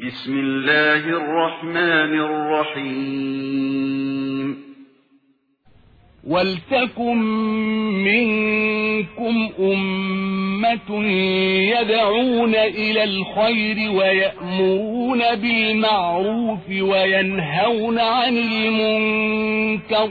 بسم الله الرحمن الرحيم ولتكن منكم أمة يدعون إلى الخير ويأمرون بالمعروف وينهون عن المنكر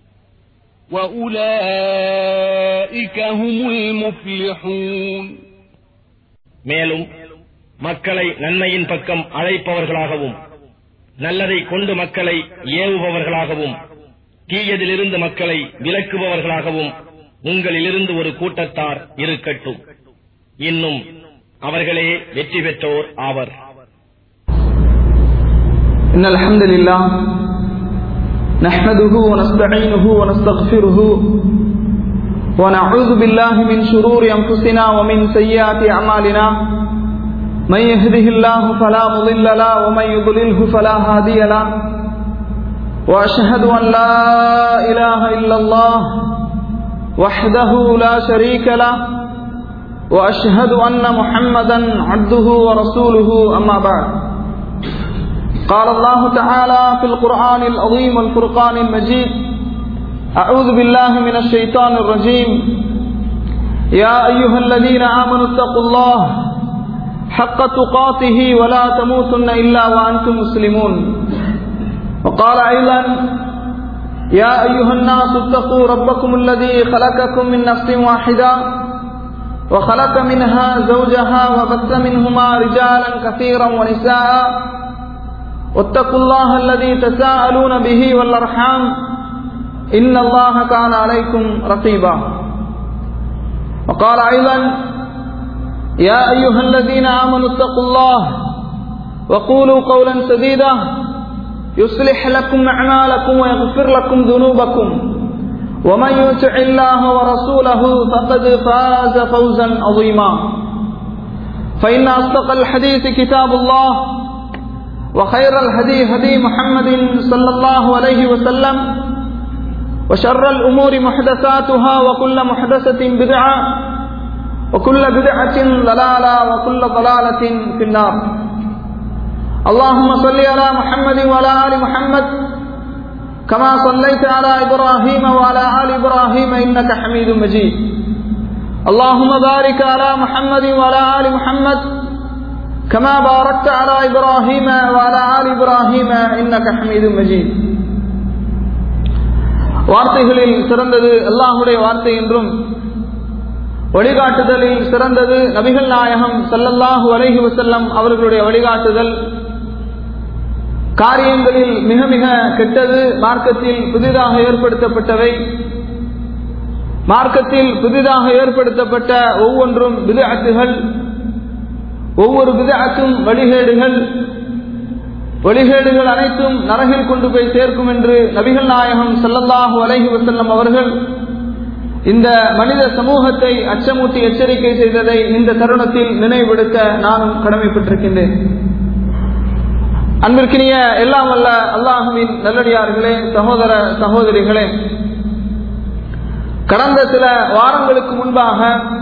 وأولئك هم المفلحون மேலும் மக்களை நன்மையின் பக்கம் அழைப்பவர்களாகவும் நல்லதை கொண்டு மக்களை ஏவுபவர்களாகவும் தீயதிலிருந்து மக்களை விலக்குபவர்களாகவும் உங்களிலிருந்து ஒரு கூட்டத்தார் இருக்கட்டும் இன்னும் அவர்களே வெற்றி பெற்றோர் ஆவர் إن الحمد لله نحمده ونستعينه ونستغفره ونعوذ بالله من شرور أنفسنا ومن سيئات أعمالنا من يهده الله فلا مضل له ومن يضلله فلا هادي له وأشهد أن لا إله إلا الله وحده لا شريك له وأشهد أن محمدا عبده ورسوله أما بعد قال الله تعالى في القرآن العظيم والفرقان المجيد أعوذ بالله من الشيطان الرجيم يا أيها الذين آمنوا اتقوا الله حق تقاته ولا تموتن إلا وأنتم مسلمون وقال أيضا يا أيها الناس اتقوا ربكم الذي خلقكم من نفس واحدة وخلق منها زوجها وبث منهما رجالا كثيرا ونساء واتقوا الله الذي تساءلون به والأرحام إن الله كان عليكم رقيبا وقال أيضا يا أيها الذين آمنوا اتقوا الله وقولوا قولا سديدا يصلح لكم أعمالكم ويغفر لكم ذنوبكم ومن يطع الله ورسوله فقد فاز فوزا عظيما فإن أصدق الحديث كتاب الله وخير الهدي هدي محمد صلى الله عليه وسلم وشر الأمور محدثاتها وكل محدثة بدعة وكل بدعة ضلالة وكل ضلالة في النار اللهم صل على محمد وعلى آل محمد كما صليت على إبراهيم وعلى آل إبراهيم إنك حميد مجيد اللهم بارك على محمد وعلى آل محمد كما باركت على إبراهيم وعلى آل إبراهيم إنك حميد مجيد வார்த்தைகளில் சிறந்தது அல்லாஹுடைய வார்த்தை என்றும் வழிகாட்டுதலில் சிறந்தது நபிகள் நாயகம் சல்லல்லாஹு அலைஹி வசல்லம் அவர்களுடைய வழிகாட்டுதல் காரியங்களில் மிக மிக கெட்டது மார்க்கத்தில் புதிதாக ஏற்படுத்தப்பட்டவை மார்க்கத்தில் புதிதாக ஏற்படுத்தப்பட்ட ஒவ்வொன்றும் விதஅத்துகள் ஒவ்வொரு விதஅத்தும் வழிகேடுகள் வழிகேடுகள் அனைத்தும் நரகில் கொண்டு போய் சேர்க்கும் என்று நபிகள் நாயகம் சல்லல்லாஹு அலைஹி வசல்லம் அவர்கள் இந்த மனித சமூகத்தை அச்சமூட்டி எச்சரிக்கை செய்ததை இந்த தருணத்தில் நினைவுபடுத்த நானும் கடமைப்பட்டிருக்கின்றேன் அன்பிற்கினிய எல்லாம் அல்ல அல்லாஹுவின் நல்லடியார்களே சகோதர சகோதரிகளே கடந்த சில வாரங்களுக்கு முன்பாக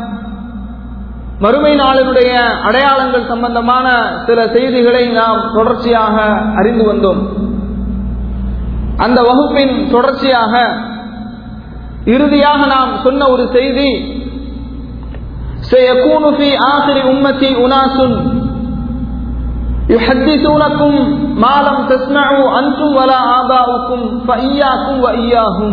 மறுமை நாளினுடைய அடையாளங்கள் சம்பந்தமான சில செய்திகளை நாம் தொடர்ச்சியாக அறிந்து வந்தோம் அந்த வகுப்பின் தொடர்ச்சியாக இறுதியாக நாம் சொன்ன ஒரு செய்தி سيكون في آخر أمتي أناس يحدثونكم ما لم تسمعوا أنتم ولا آباؤكم فإياكم وإياهم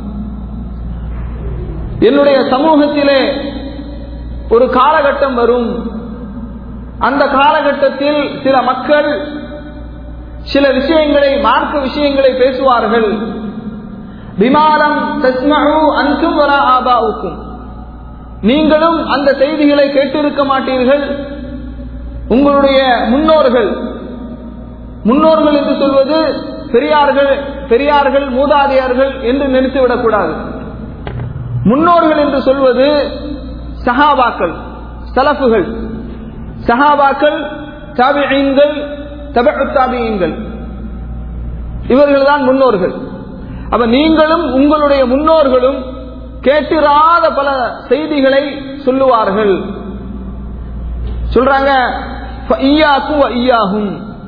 என்னுடைய சமூகத்திலே ஒரு காலகட்டம் வரும் அந்த காலகட்டத்தில் சில மக்கள் சில விஷயங்களை மார்க்க விஷயங்களை பேசுவார்கள் விமானம் தஸ்மு அன்றும் வரா ஆபாவுக்கும் நீங்களும் அந்த செய்திகளை கேட்டிருக்க மாட்டீர்கள் உங்களுடைய முன்னோர்கள் முன்னோர்கள் என்று சொல்வது பெரியார்கள் பெரியார்கள் மூதாதையர்கள் என்று நினைத்து விடக்கூடாது முன்னோர்கள் என்று சொல்வது சஹாபாக்கள் சலஃபுகள் சஹாபாக்கள் தாபியங்கள் தபு தாபியங்கள் இவர்கள் தான் முன்னோர்கள் அப்ப நீங்களும் உங்களுடைய முன்னோர்களும் கேட்டிராத பல செய்திகளை சொல்லுவார்கள் சொல்றாங்க "ஃப ஈயாக்கும் வ ஈயாகும்."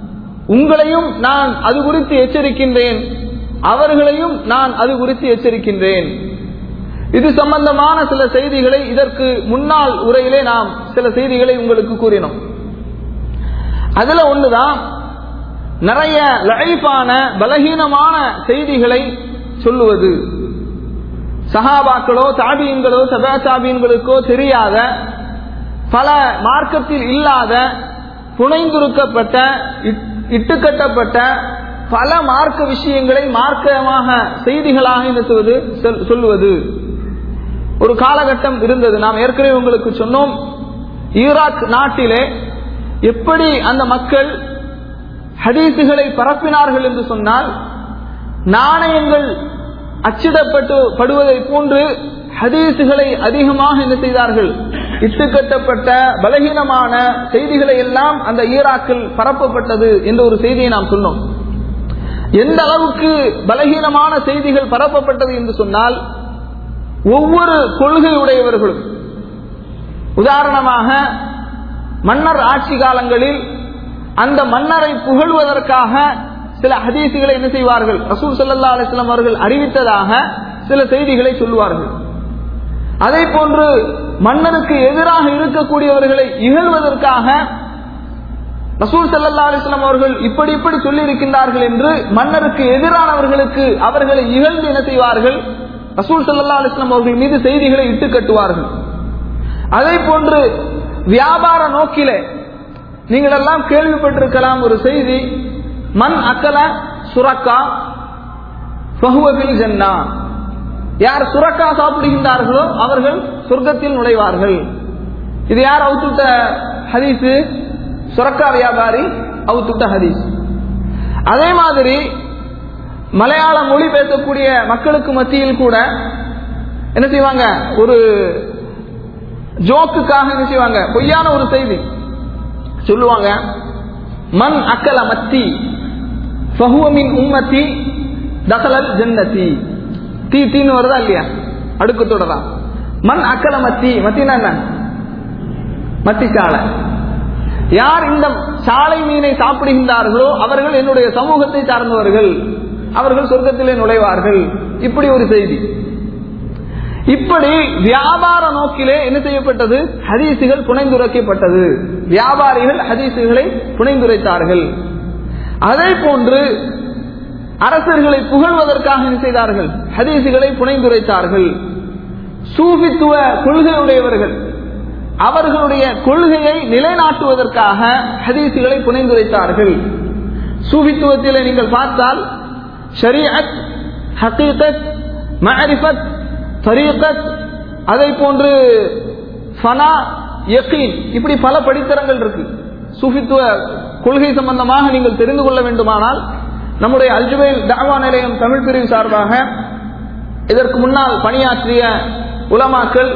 உங்களையும் நான் அது குறித்து எச்சரிக்கின்றேன் அவர்களையும் நான் அது குறித்து எச்சரிக்கின்றேன் இது சம்பந்தமான சில செய்திகளை இதற்கு முன்னாள் உரையிலே நாம் சில செய்திகளை உங்களுக்கு கூறினோம் அதுல ஒண்ணுதான் நிறைய லைஃபான பலகீனமான செய்திகளை சொல்லுவது சஹாபாக்களோ தாபியன்களோ சபா தாபியன்களுக்கோ தெரியாத பல மார்க்கத்தில் இல்லாத புனைந்துருக்கப்பட்ட இட்டுக்கட்டப்பட்ட பல மார்க்க விஷயங்களை மார்க்கமாக செய்திகளாக நிறுத்துவது சொல்லுவது ஒரு காலகட்டம் இருந்தது நாம் ஏற்கனவே உங்களுக்கு சொன்னோம் ஈராக் நாட்டிலே எப்படி அந்த மக்கள் ஹதீசுகளை பரப்பினார்கள் என்று சொன்னால் நாணயங்கள் அச்சிடப்பட்டு படுவதை போன்று ஹதீசுகளை அதிகமாக என்ன செய்தார்கள் இட்டுக்கட்டப்பட்ட பலகீனமான செய்திகளை எல்லாம் அந்த ஈராக்கில் பரப்பப்பட்டது என்ற ஒரு செய்தியை நாம் சொன்னோம் எந்த அளவுக்கு பலகீனமான செய்திகள் பரப்பப்பட்டது என்று சொன்னால் ஒவ்வொரு கொள்கையுடையவர்களும் உதாரணமாக மன்னர் ஆட்சி காலங்களில் அந்த மன்னரை புகழ்வதற்காக சில ஹதீசுகளை என்ன செய்வார்கள் ரசூல் சல்லா அலிஸ்லாம் அவர்கள் அறிவித்ததாக சில செய்திகளை சொல்லுவார்கள் அதே போன்று மன்னருக்கு எதிராக இருக்கக்கூடியவர்களை இகழ்வதற்காக ரசூல் சல்லா அலிஸ்லாம் அவர்கள் இப்படி இப்படி சொல்லி இருக்கின்றார்கள் என்று மன்னருக்கு எதிரானவர்களுக்கு அவர்களை இகழ்ந்து என்ன செய்வார்கள் ரசூல் சல்லா அலிஸ்லாம் அவர்கள் மீது செய்திகளை இட்டு கட்டுவார்கள் அதே போன்று வியாபார நோக்கிலே நீங்கள் எல்லாம் கேள்விப்பட்டிருக்கலாம் ஒரு செய்தி மண் அக்கல சுரக்கா ஜன்னா யார் சுரக்கா சாப்பிடுகின்றார்களோ அவர்கள் சொர்க்கத்தில் நுழைவார்கள் இது யார் அவுத்துட்ட ஹதீஸ் சுரக்கா வியாபாரி அவுத்துட்ட ஹதீஸ் அதே மாதிரி மலையாள மொழி பேசக்கூடிய மக்களுக்கு மத்தியில் கூட என்ன செய்வாங்க ஒரு ஜோக்குக்காக என்ன செய்வாங்க பொய்யான ஒரு செய்தி சொல்லுவாங்க மண் அக்கல மத்தி ஃபஹுவமின் உம்மத்தி தகலல் ஜன்னதி தீ தீன்னு வருதா இல்லையா அடுக்கு தொடரா மண் அக்கல மத்தி மத்தினா என்ன மத்தி சாலை யார் இந்த சாலை மீனை சாப்பிடுகின்றார்களோ அவர்கள் என்னுடைய சமூகத்தை சார்ந்தவர்கள் அவர்கள் சொர்க்கத்திலே நுழைவார்கள் இப்படி ஒரு செய்தி இப்படி வியாபார நோக்கிலே என்ன செய்யப்பட்டது ஹதீசுகள் புனைந்துரைக்கப்பட்டது வியாபாரிகள் ஹதீசுகளை புனைந்துரைத்தார்கள் அதே போன்று அரசர்களை புகழ்வதற்காக என்ன செய்தார்கள் ஹதீசுகளை புனைந்துரைத்தார்கள் சூபித்துவ கொள்கையுடையவர்கள் அவர்களுடைய கொள்கையை நிலைநாட்டுவதற்காக ஹதீசுகளை புனைந்துரைத்தார்கள் சூபித்துவத்தில் நீங்கள் பார்த்தால் ஷரீஅத் ஹகீகத் மஅரிஃபத் தரீகத் அதை போன்று ஃபனா யகீன் இப்படி பல படித்தரங்கள் இருக்கு சூஃபித்துவ கொள்கை சம்பந்தமாக நீங்கள் தெரிந்து கொள்ள வேண்டுமானால் நம்முடைய அல்ஜுபைல் தாவா நிலையம் தமிழ் பிரிவு சார்பாக இதற்கு முன்னால் பணியாற்றிய உலமாக்கள்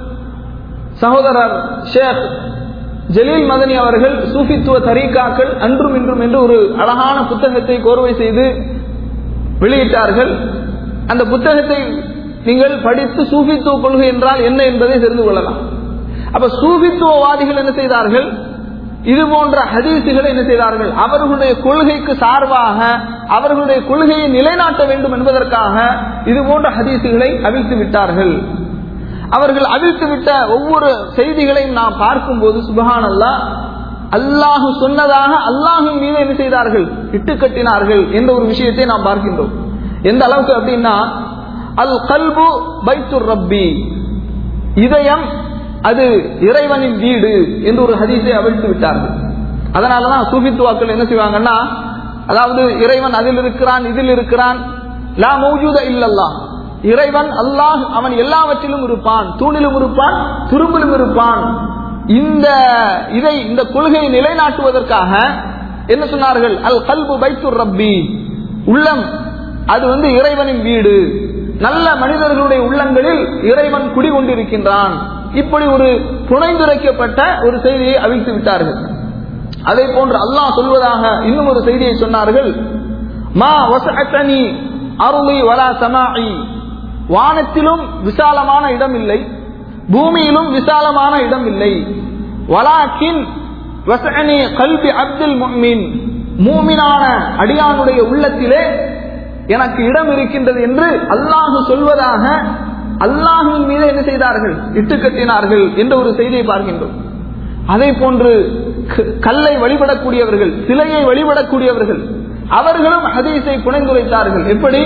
சகோதரர் ஷேக் ஜலீல் மதனி அவர்கள் சூஃபித்துவ தரீக்காக்கள் அன்றும் இன்றும் என்று ஒரு அழகான புத்தகத்தை கோர்வை செய்து வெளியிட்டார்கள் அந்த புத்தகத்தை நீங்கள் படித்து சூஃபித்துவ கொள்கை என்றால் என்ன என்பதை தெரிந்து கொள்ளலாம் அப்ப சூஃபித்துவவாதிகள் என்ன செய்தார்கள் இது போன்ற ஹதீசுகளை என்ன செய்தார்கள் அவர்களுடைய கொள்கைக்கு சார்பாக அவர்களுடைய கொள்கையை நிலைநாட்ட வேண்டும் என்பதற்காக இது போன்ற ஹதீசுகளை அவிழ்த்து விட்டார்கள் அவர்கள் அவிழ்த்து விட்ட ஒவ்வொரு செய்திகளையும் நாம் பார்க்கும்போது சுபஹான் அல்லா அல்லாஹு சொன்னதாக அல்லாஹின் மீது என்ன செய்தார்கள் இட்டு கட்டினார்கள் என்ற ஒரு விஷயத்தை நாம் பார்க்கின்றோம் எந்த அளவுக்கு அப்படின்னா அல் கல்பு பைத்துர் ரப்பி இதயம் அது இறைவனின் வீடு என்று ஒரு ஹதீஸை அவிழ்த்து விட்டார்கள் அதனாலதான் சூஃபித்துவாக்கள் என்ன செய்வாங்கன்னா அதாவது இறைவன் அதில் இருக்கிறான் இதில் இருக்கிறான் லா மௌஜூத இல்லல்லா இறைவன் அல்லாஹ் அவன் எல்லாவற்றிலும் இருப்பான் தூணிலும் இருப்பான் துரும்பிலும் இருப்பான் இந்த இதை இந்த கொள்கையை நிலைநாட்டுவதற்காக என்ன சொன்னார்கள் அல் கல்பு பைத்துர் ரப்பி உள்ளம் அது வந்து இறைவனின் வீடு நல்ல மனிதர்களுடைய உள்ளங்களில் இறைவன் குடிகொண்டிருக்கின்றான் இப்படி ஒரு புனைந்துரைக்கப்பட்ட ஒரு செய்தியை அவிழ்த்து விட்டார்கள் அதே போன்று அல்லாஹ் சொல்வதாக இன்னும் ஒரு செய்தியை சொன்னார்கள் மா வசஅத்தனி அருளி வலா சமாஇ வானத்திலும் விசாலமான இடம் இல்லை பூமியிலும் விசாலமான இடம் இல்லை வலாக்கின் வசஅனி கல்வி அப்துல் முஹ்மின் மூமினான அடியானுடைய உள்ளத்திலே எனக்கு இடம் இருக்கின்றது என்று அல்லாஹு சொல்வதாக அல்லாஹின் மீது என்ன செய்தார்கள் இட்டு கட்டினார்கள் என்ற ஒரு செய்தியை பார்க்கின்றோம் அதே போன்று க- கல்லை வழிபடக்கூடியவர்கள் சிலையை வழிபடக்கூடியவர்கள் அவர்களும் ஹதீஸை புனைந்துரைத்தார்கள் எப்படி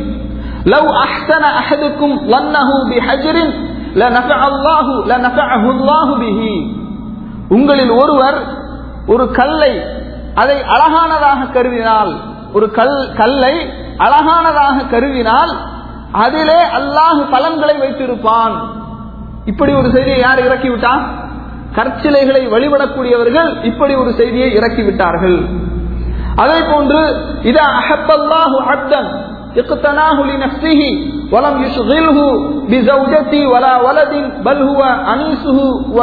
லவ் அஹ்சன அஹதுக்கும் வன்னஹு பிஹஜரின் லனஃபஅ அல்லாஹு லனஃபஅஹு அல்லாஹு பிஹி உங்களில் ஒருவர் ஒரு கல்லை அதை அழகானதாக கருதினால் ஒரு கல் கல்லை அழகானதாக கருதினால் அதிலே அல்லாஹ் பலன்களை வைத்திருப்பான் இப்படி ஒரு செய்தியை யார் இறக்கிவிட்டான் கற்சிலைகளை வழிபடக்கூடியவர்கள் இப்படி ஒரு செய்தியை இறக்கிவிட்டார்கள் அதே போன்று இதா அஹப்பல்லாஹு அப்தன் اقتناه لنفسه ولم يشغله بزوجتي ولا ولد بل هو أنيسه و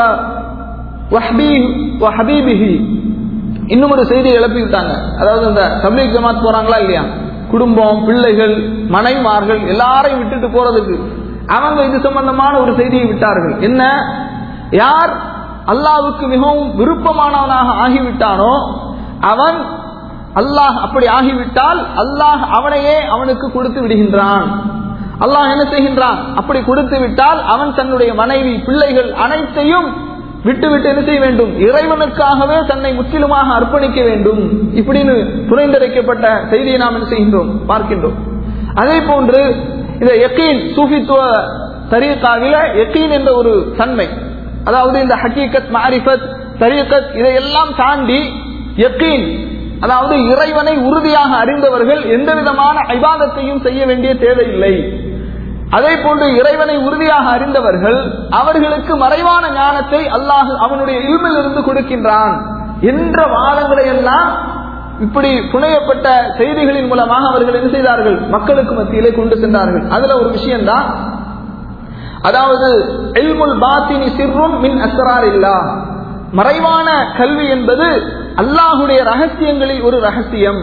وحبيب وحبيبه இன்னும் ஒரு செய்தியை எழுப்பி விட்டாங்க அதாவது இந்த தப்லீக் ஜமாத் போறாங்களா இல்லையா குடும்பம் பிள்ளைகள் மனைமார்கள் எல்லாரையும் விட்டுட்டு போறதுக்கு அவங்க இது சம்பந்தமான ஒரு செய்தியை விட்டார்கள் என்ன யார் அல்லாவுக்கு மிகவும் விருப்பமானவனாக ஆகிவிட்டானோ அவன் அல்லாஹ் அப்படி ஆகிவிட்டால் அல்லாஹ் அவனையே அவனுக்கு கொடுத்து விடுகின்றான் அல்லாஹ் என்ன செய்கின்றான் அப்படி கொடுத்து விட்டால் அவன் தன்னுடைய மனைவி பிள்ளைகள் அனைத்தையும் விட்டு விட்டு என்ன செய்ய வேண்டும் இறைவனுக்காகவே தன்னை முற்றிலுமாக அர்ப்பணிக்க வேண்டும் இப்படின்னு புனைந்தரைக்கப்பட்ட செய்தியை நாம் என்ன செய்கின்றோம் பார்க்கின்றோம் அதே போன்று இந்த யக்கீன் சூஃபித்துவ தரீக்காவில யக்கீன் என்ற ஒரு தன்மை அதாவது இந்த ஹக்கீகத் மாரிஃபத் தரீகத் இதையெல்லாம் தாண்டி யக்கீன் அதாவது இறைவனை உறுதியாக அறிந்தவர்கள் எந்த விதமான ஐபாதத்தையும் செய்ய வேண்டிய தேவையில்லை அதே போன்று இறைவனை உறுதியாக அறிந்தவர்கள் அவர்களுக்கு மறைவான ஞானத்தை அல்லாஹ் அவனுடைய இல்மில் இருந்து கொடுக்கின்றான் என்ற வாதங்களை எல்லாம் இப்படி புனையப்பட்ட செய்திகளின் மூலமாக அவர்கள் என்ன செய்தார்கள் மக்களுக்கு மத்தியிலே கொண்டு சென்றார்கள் அதுல ஒரு விஷயம்தான் அதாவது எல்முல் பாத்தினி சிர்ரும் மின் அசரார் இல்லா மறைவான கல்வி என்பது அல்லாஹுடைய ரகசியங்களில் ஒரு ரகசியம்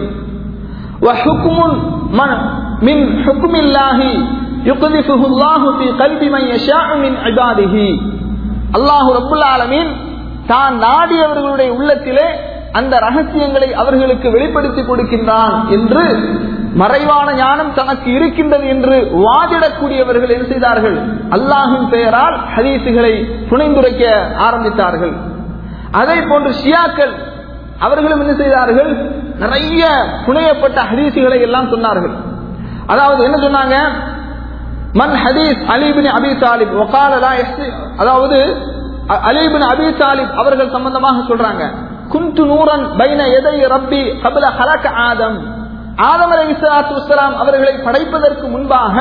وحكم من من حكم الله يقذفه الله في قلب من يشاء من عباده அல்லாஹ் ரப்புல் ஆலமீன் தான் நாடியவர்களுடைய உள்ளத்திலே அந்த ரகசியங்களை அவர்களுக்கு வெளிப்படுத்தி கொடுக்கின்றான் என்று மறைவான ஞானம் தனக்கு இருக்கின்றது என்று வாதிடக்கூடியவர்கள் என்ன செய்தார்கள் அல்லாஹின் பெயரால் ஹதீசுகளை புனைந்துரைக்க ஆரம்பித்தார்கள் அதே போன்று ஷியாக்கள் அவர்களும் என்ன செய்தார்கள் நிறைய புனையப்பட்ட ஹதீசுகளை எல்லாம் சொன்னார்கள் அதாவது என்ன சொன்னாங்க மன் ஹதீஸ் அலிபின் அபி தாலிப் ஒகாலலா அதாவது அ- அலிபின் அபி தாலிப் அவர்கள் சம்பந்தமாக சொல்றாங்க குந்து நூரன் பைன எதை ரப்பி கபல ஹலக ஆதம் ஆதம் அலை இஸ்லாத்து வஸ்ஸலாம் அவர்களை படைப்பதற்கு முன்பாக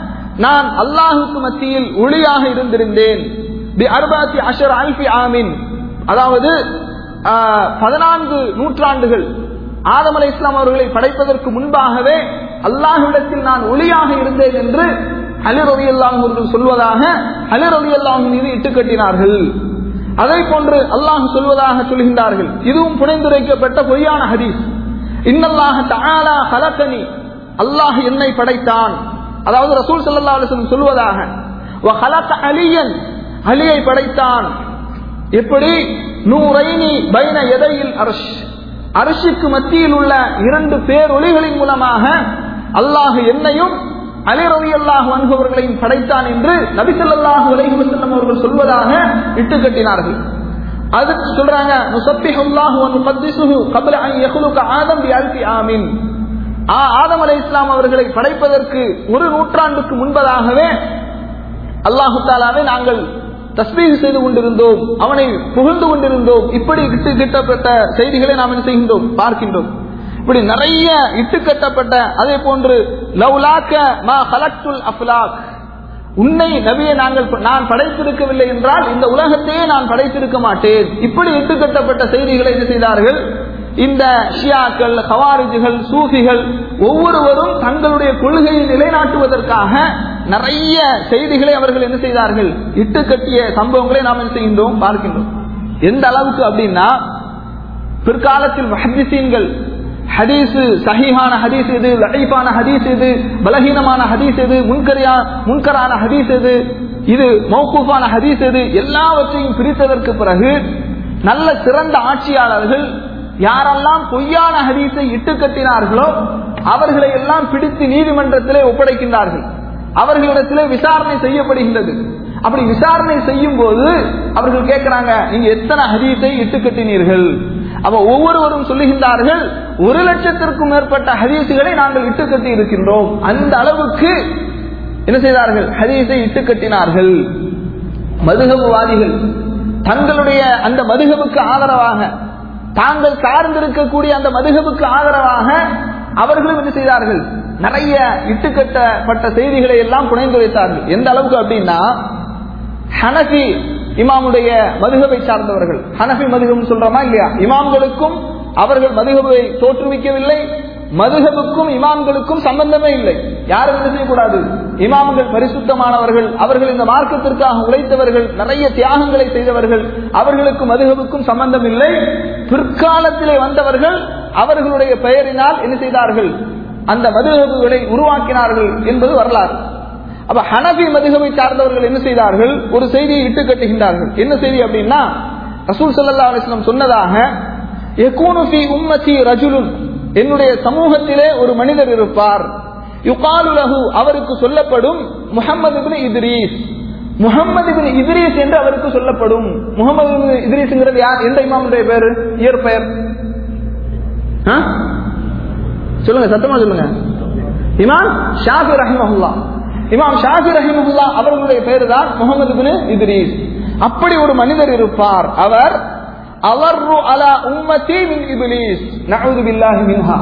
நான் அல்லாஹுக்கு மத்தியில் ஒளியாக இருந்திருந்தேன் பி அர்பாத்தி அஷர் அல்பி ஆமின் அதாவது ஆஹ், பதினான்கு நூற்றாண்டுகள் ஆதம் அலை இஸ்லாம் அவர்களை படைப்பதற்கு முன்பாகவே அல்லாஹ்விடத்தில் நான் ஒளியாக இருந்தேன் என்று அலி ரவி அவர்கள் சொல்வதாக அலி ரவி மீது இட்டுக்கட்டினார்கள் அதை போன்று அல்லாஹ் சொல்வதாக சொல்கின்றார்கள் இதுவும் புனைந்துரைக்கப்பட்ட பொய்யான ஹதீஸ் இன்னல்லாஹ தஆலா ஹலகனி அல்லாஹ் என்னை படைத்தான் அதாவது ரசூல் ஸல்லல்லாஹு அலைஹி வஸல்லம் சொல்வதாக வ ஹலக அலியன் அலியை படைத்தான் எப்படி நூரைனி பைன எதையில் அரஷ் அரசுக்கு மத்தியில் உள்ள இரண்டு பேரொளிகளின் மூலமாக அல்லாஹ் என்னையும் அலி ரவி அல்லாஹ் அனுபவர்களையும் படைத்தான் என்று நபி ஸல்லல்லாஹு அலைஹி வஸல்லம் அவர்கள் சொல்வதாக இட்டு கட்டினார்கள் அதுக்கு சொல்றாங்க நுசப்பிஹுல்லாஹு வ நுகத்திஸுஹு கப்ல அன் யഖ்லுக ஆதம் பி அல்ஃபி ஆமின் ஆ, ஆதம் அலை இஸ்லாம் அவர்களை படைப்பதற்கு ஒரு நூற்றாண்டுக்கு முன்பதாகவே அல்லாஹு தாலாவை நாங்கள் தஸ்மீக செய்து கொண்டிருந்தோம் அவனை புகழ்ந்து கொண்டிருந்தோம் இப்படி இட்டு கிட்டப்பட்ட செய்திகளை நாம் என்ன செய்கின்றோம் பார்க்கின்றோம் இப்படி நிறைய இட்டு கட்டப்பட்ட அதே போன்று லவ்லாக்க மா கலக்துல் அஃப்லாக் உன்னை நபியை நாங்கள் நான் படைத்திருக்கவில்லை என்றால் இந்த உலகத்தையே நான் படைத்திருக்க மாட்டேன் இப்படி இட்டுக்கட்டப்பட்ட செய்திகளை என்ன செய்தார்கள் இந்த ஷியாக்கள் ஹவாரிஜுகள் சூஃபிகள் ஒவ்வொருவரும் தங்களுடைய கொள்கையை நிலைநாட்டுவதற்காக நிறைய செய்திகளை அவர்கள் என்ன செய்தார்கள் இட்டு கட்டிய சம்பவங்களை நாம் என்ன செய்கின்றோம் பார்க்கின்றோம் எந்த அளவுக்கு அப்படின்னா பிற்காலத்தில் மஹதிசீன்கள் ஹதீஸ் சஹீஹான ஹதீஸ் எது லஹீஃபான ஹதீஸ் எது பலஹீனமான ஹதீஸ் எது முன்கரியா முன்கரான ஹதீஸ் எது இது மௌகூஃபான ஹதீஸ் எது எல்லாவற்றையும் பிரித்ததற்கு பிறகு நல்ல சிறந்த ஆட்சியாளர்கள் யாரெல்லாம் பொய்யான ஹதீஸை இட்டு கட்டினார்களோ அவர்களை எல்லாம் பிடித்து நீதிமன்றத்திலே ஒப்படைக்கின்றார்கள் அவர்களிடத்திலே விசாரணை செய்யப்படுகின்றது அப்படி விசாரணை செய்யும் போது அவர்கள் கேட்கிறாங்க நீங்க எத்தனை ஹதீஸை இட்டு கட்டினீர்கள் அப்ப ஒவ்வொருவரும் சொல்லுகின்றார்கள் ஒரு லட்சத்திற்கும் மேற்பட்ட ஹதீசுகளை நாங்கள் இட்டு கட்டி இருக்கின்றோம் அந்த அளவுக்கு என்ன செய்தார்கள் ஹதீஸை இட்டு கட்டினார்கள் மதுகபுவாதிகள் தங்களுடைய அந்த மதுகபுக்கு ஆதரவாக தாங்கள் சார்ந்திருக்கக்கூடிய அந்த மதுகபுக்கு ஆதரவாக அவர்களும் என்ன செய்தார்கள் நிறைய இட்டுக்கட்டப்பட்ட செய்திகளை எல்லாம் புனைந்து வைத்தார்கள் எந்த அளவுக்கு அப்படின்னா ஹனஃபி இமாமுடைய மதுகபை சார்ந்தவர்கள் ஹனஃபி மதுகம் சொல்றோமா இல்லையா இமாம்களுக்கும் அவர்கள் மதுகபை தோற்றுவிக்கவில்லை மதுகபுக்கும் இமாம்களுக்கும் சம்பந்தமே இல்லை யாரும் என்ன செய்யக்கூடாது இமாம்கள் பரிசுத்தமானவர்கள் அவர்கள் இந்த மார்க்கத்திற்காக உழைத்தவர்கள் நிறைய தியாகங்களை செய்தவர்கள் அவர்களுக்கு மதுகபுக்கும் சம்பந்தம் இல்லை பிற்காலத்திலே வந்தவர்கள் அவர்களுடைய பெயரினால் என்ன செய்தார்கள் அந்த மதுகபுகளை உருவாக்கினார்கள் என்பது வரலாறு அப்ப ஹனபி மதுகபை சார்ந்தவர்கள் என்ன செய்தார்கள் ஒரு செய்தியை இட்டு கட்டுகின்றார்கள் என்ன செய்தி அப்படின்னா ரசூல் சல்லா அலிஸ்லாம் சொன்னதாக யகூனு ஃபீ உம்மதி ரஜுலுன் என்னுடைய சமூகத்திலே ஒரு மனிதர் இருப்பார் யுகாலுலகு அவருக்கு சொல்லப்படும் Muhammad ibn Idris Muhammad ibn Idris என்று அவருக்கு சொல்லப்படும் முகமது இபின் இத்ரீஸ்ங்கிறது யார் எந்த இமாமுடைய பேரு இயற்பெயர் ஆ? சொல்லுங்க சத்தமா சொல்லுங்க இமாம் ஷாஃபி ரஹிமஹுல்லா இமாம் ஷாஃபி ரஹிமஹுல்லா அவர்களுடைய பேரு தான் முகமது பின் இத்ரீஸ் அப்படி ஒரு மனிதர் இருப்பார் அவர் அவர்ரு அலா உம்மதி மின் இப்லீஸ் நஅூது பில்லாஹி மின்ஹா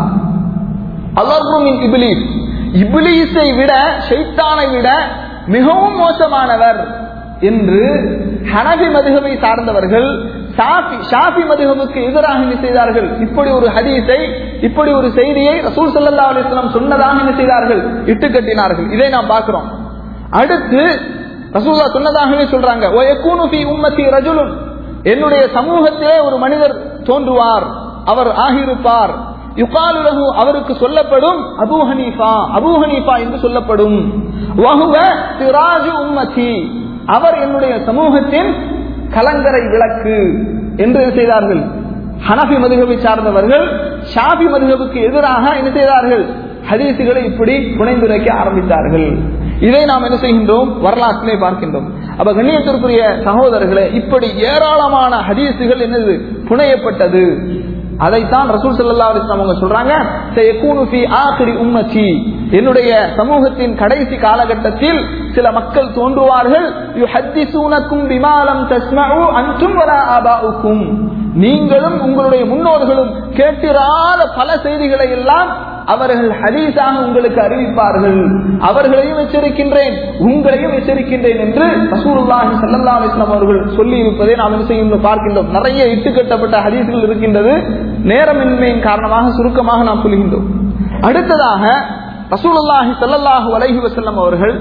அவர்ரு மின் இப்லீஸ் இப்லீஸை விட ஷைத்தானை விட மிகவும் மோசமானவர் என்று ஹனபி மதுகவை சார்ந்தவர்கள் ஷாஃபி ஷாஃபி மதுகமுக்கு எதிராக என்ன செய்தார்கள் இப்படி ஒரு ஹதீஸை இப்படி ஒரு செய்தியை ரசூல் சல்லா அலிஸ்லாம் சொன்னதாக என்ன செய்தார்கள் இட்டு கட்டினார்கள் இதை நாம் பார்க்கிறோம் அடுத்து ரசூல்லா சொன்னதாகவே சொல்றாங்க "வயக்கூனு ஃபீ உம்மத்தி ரஜுலுன் என்னுடைய சமூகத்திலே ஒரு மனிதர் தோன்றுவார் அவர் ஆகியிருப்பார் யுகாலு லஹு அவருக்கு சொல்லப்படும் அபூ ஹனீஃபா அபூ ஹனீஃபா என்று சொல்லப்படும் வஹுவ சிராஜு உம்மதி அவர் என்னுடைய சமூகத்தின் கலங்கரை விளக்கு என்று என்ன செய்தார்கள் ஹனபி மதுகபை சார்ந்தவர்கள் ஷாபி மதுகபுக்கு எதிராக என்ன செய்தார்கள் ஹதீசுகளை இப்படி புனைந்துரைக்க ஆரம்பித்தார்கள் இதை நாம் என்ன செய்கின்றோம் வரலாற்றிலே பார்க்கின்றோம் அப்ப கண்ணியத்திற்குரிய சகோதரர்களே இப்படி ஏராளமான ஹதீசுகள் என்னது புனையப்பட்டது அதைத்தான் ரசூல் ஸல்லல்லாஹு அலைஹி வஸல்லம் அவங்க சொல்றாங்க "சயகூனு ஃபீ ஆகிரி உம்மத்தி என்னுடைய சமூகத்தின் கடைசி காலகட்டத்தில் சில மக்கள் தோன்றுவார்கள் யுஹத்திஸூனக்கும் பிமா லம் தஸ்மஉ அன்தும் வலா ஆபாஉக்கும் நீங்களும் உங்களுடைய முன்னோர்களும் கேட்டிராத பல செய்திகளை எல்லாம் அவர்கள் ஹதீஸாக உங்களுக்கு அறிவிப்பார்கள் அவர்களையும் எச்சரிக்கின்றேன் உங்களையும் எச்சரிக்கின்றேன் என்று ரசூலுல்லாஹி ஸல்லல்லாஹு அலைஹி வஸல்லம் அவர்கள் சொல்லி இருப்பதை நாம் என்ன செய்கின்றோம் பார்க்கின்றோம் நிறைய இட்டுக்கட்டப்பட்ட ஹதீஸ்கள் இருக்கின்றது நேரமின்மையின் காரணமாக சுருக்கமாக நாம் சொல்கின்றோம் அடுத்ததாக ரசூலுல்லாஹி ஸல்லல்லாஹு அலைஹி வஸல்லம் அவர்கள்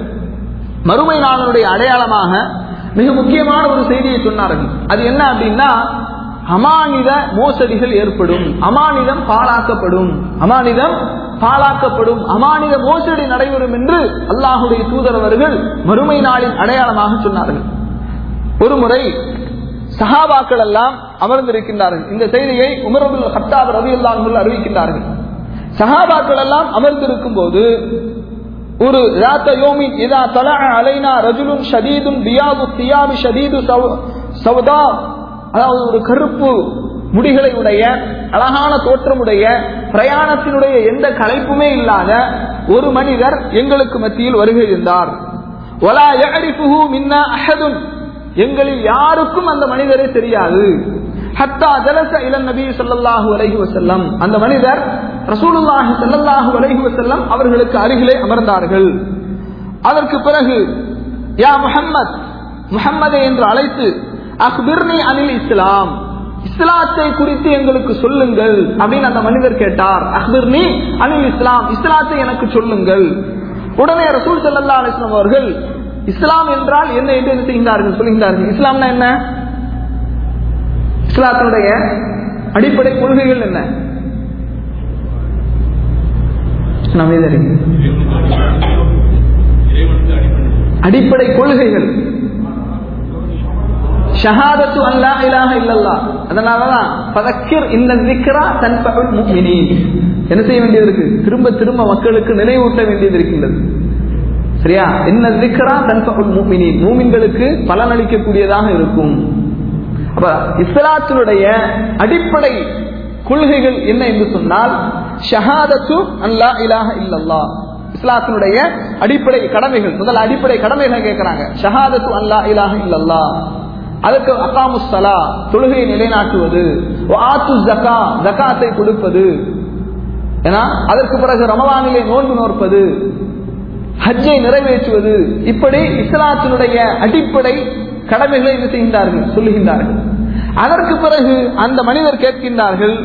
மறுமை நாளனுடைய அடையாளமாக மிக முக்கியமான ஒரு செய்தியை சொன்னார்கள் அது என்ன அப்படின்னா அமானித மோசடிகள் ஏற்படும் அமானிதம் பாழாக்கப்படும் அமானிதம் பாழாக்கப்படும் அமானித மோசடி நடைபெறும் என்று அல்லாஹுடைய தூதர் அவர்கள் மறுமை நாளின் அடையாளமாக சொன்னார்கள் ஒரு முறை சஹாபாக்கள் எல்லாம் அமர்ந்திருக்கின்றார்கள் இந்த செய்தியை உமரபுல் ஹத்தாப் ரவி அல்லாஹர்கள் அறிவிக்கின்றார்கள் சஹாபாக்கள் எல்லாம் அமர்ந்திருக்கும் போது ஒரு ராத்த யோமின் இதா தலா அலைனா ரஜுலுன் ஷதீதுன் பியாது தியாபி ஷதீது சவ- சவதா அதாவது ஒரு கருப்பு முடிகளை உடைய அழகான தோற்றமுடைய பிரயாணத்தினுடைய எந்த களைப்புமே இல்லாத ஒரு மனிதர் எங்களுக்கு மத்தியில் வருகை இருந்தார் ஒலா யஅரிஃபுஹு மின்னா அஹதுன் எங்களில் யாருக்கும் அந்த மனிதரே தெரியாது ஹத்தா ஜலச இளன் நபி ஸல்லல்லாஹு அலைஹி வஸல்லம் அந்த மனிதர் ரசூலுல்லாஹி ஸல்லல்லாஹு அலைஹி வஸல்லம் அவர்களுக்கு அருகிலே அமர்ந்தார்கள் அதற்கு பிறகு யா முஹம்மத் முஹம்மதே என்று அழைத்து அக்பிர்னி அனில் இஸ்லாம் இஸ்லாத்தை குறித்து எங்களுக்கு சொல்லுங்கள் அப்படின்னு அந்த மனிதர் கேட்டார் அக்பிர்னி அனில் இஸ்லாம் இஸ்லாத்தை எனக்கு சொல்லுங்கள் உடனே ரசூல் ஸல்லல்லாஹு அலைஹி வஸல்லம் அவர்கள் இஸ்லாம் என்றால் என்ன என்று என்ன செய்கின்றார்கள் சொல்கின்றார்கள் இஸ்லாம்னா என்ன இஸ்லாத்தினுடைய அடிப்படை கொள்கைகள் என்ன நாம் எது அறிகிறோம்? அடிப்படை கொள்கைகள் ஷஹாதத்து அல்லா இலாஹ இல்லல்லா அதனாலதான் பதக்கிர் இந்த திக்ரா தன்பகுல் முஃமினீன் என்ன செய்ய வேண்டியது இருக்கு திரும்ப திரும்ப மக்களுக்கு நினைவூட்ட வேண்டியது இருக்கின்றது சரியா என்ன திக்ரா தன்பகுல் முஃமினீன் மூமின்களுக்கு பலனளிக்கக்கூடியதாக இருக்கும் அப்ப இஸ்லாத்தினுடைய அடிப்படை கொள்கைகள் என்ன என்று சொன்னால் ஷஹாதத்து அல்லா இலாஹ இல்லல்லா இஸ்லாத்தினுடைய அடிப்படை கடமைகள் முதல் அடிப்படை கடமைகளை கேட்கிறாங்க ஷஹாதத்து அல்லா இலாஹ இல்லல்லா அதுக்கு அகாமுஸ்தலா தொழுகையை நிலைநாட்டுவது ஆத்து ஜக்கா ஜக்காத்தை கொடுப்பது ஏன்னா அதற்கு பிறகு ரமலானிலே நோன்பு நோற்பது ஹஜ்ஜை நிறைவேற்றுவது இப்படி இஸ்லாத்தினுடைய அடிப்படை கடமைகளை என்ன செய்கின்றார்கள் சொல்லுகின்றார்கள் அதற்கு பிறகு அந்த மனிதர் கேட்கின்றார்கள்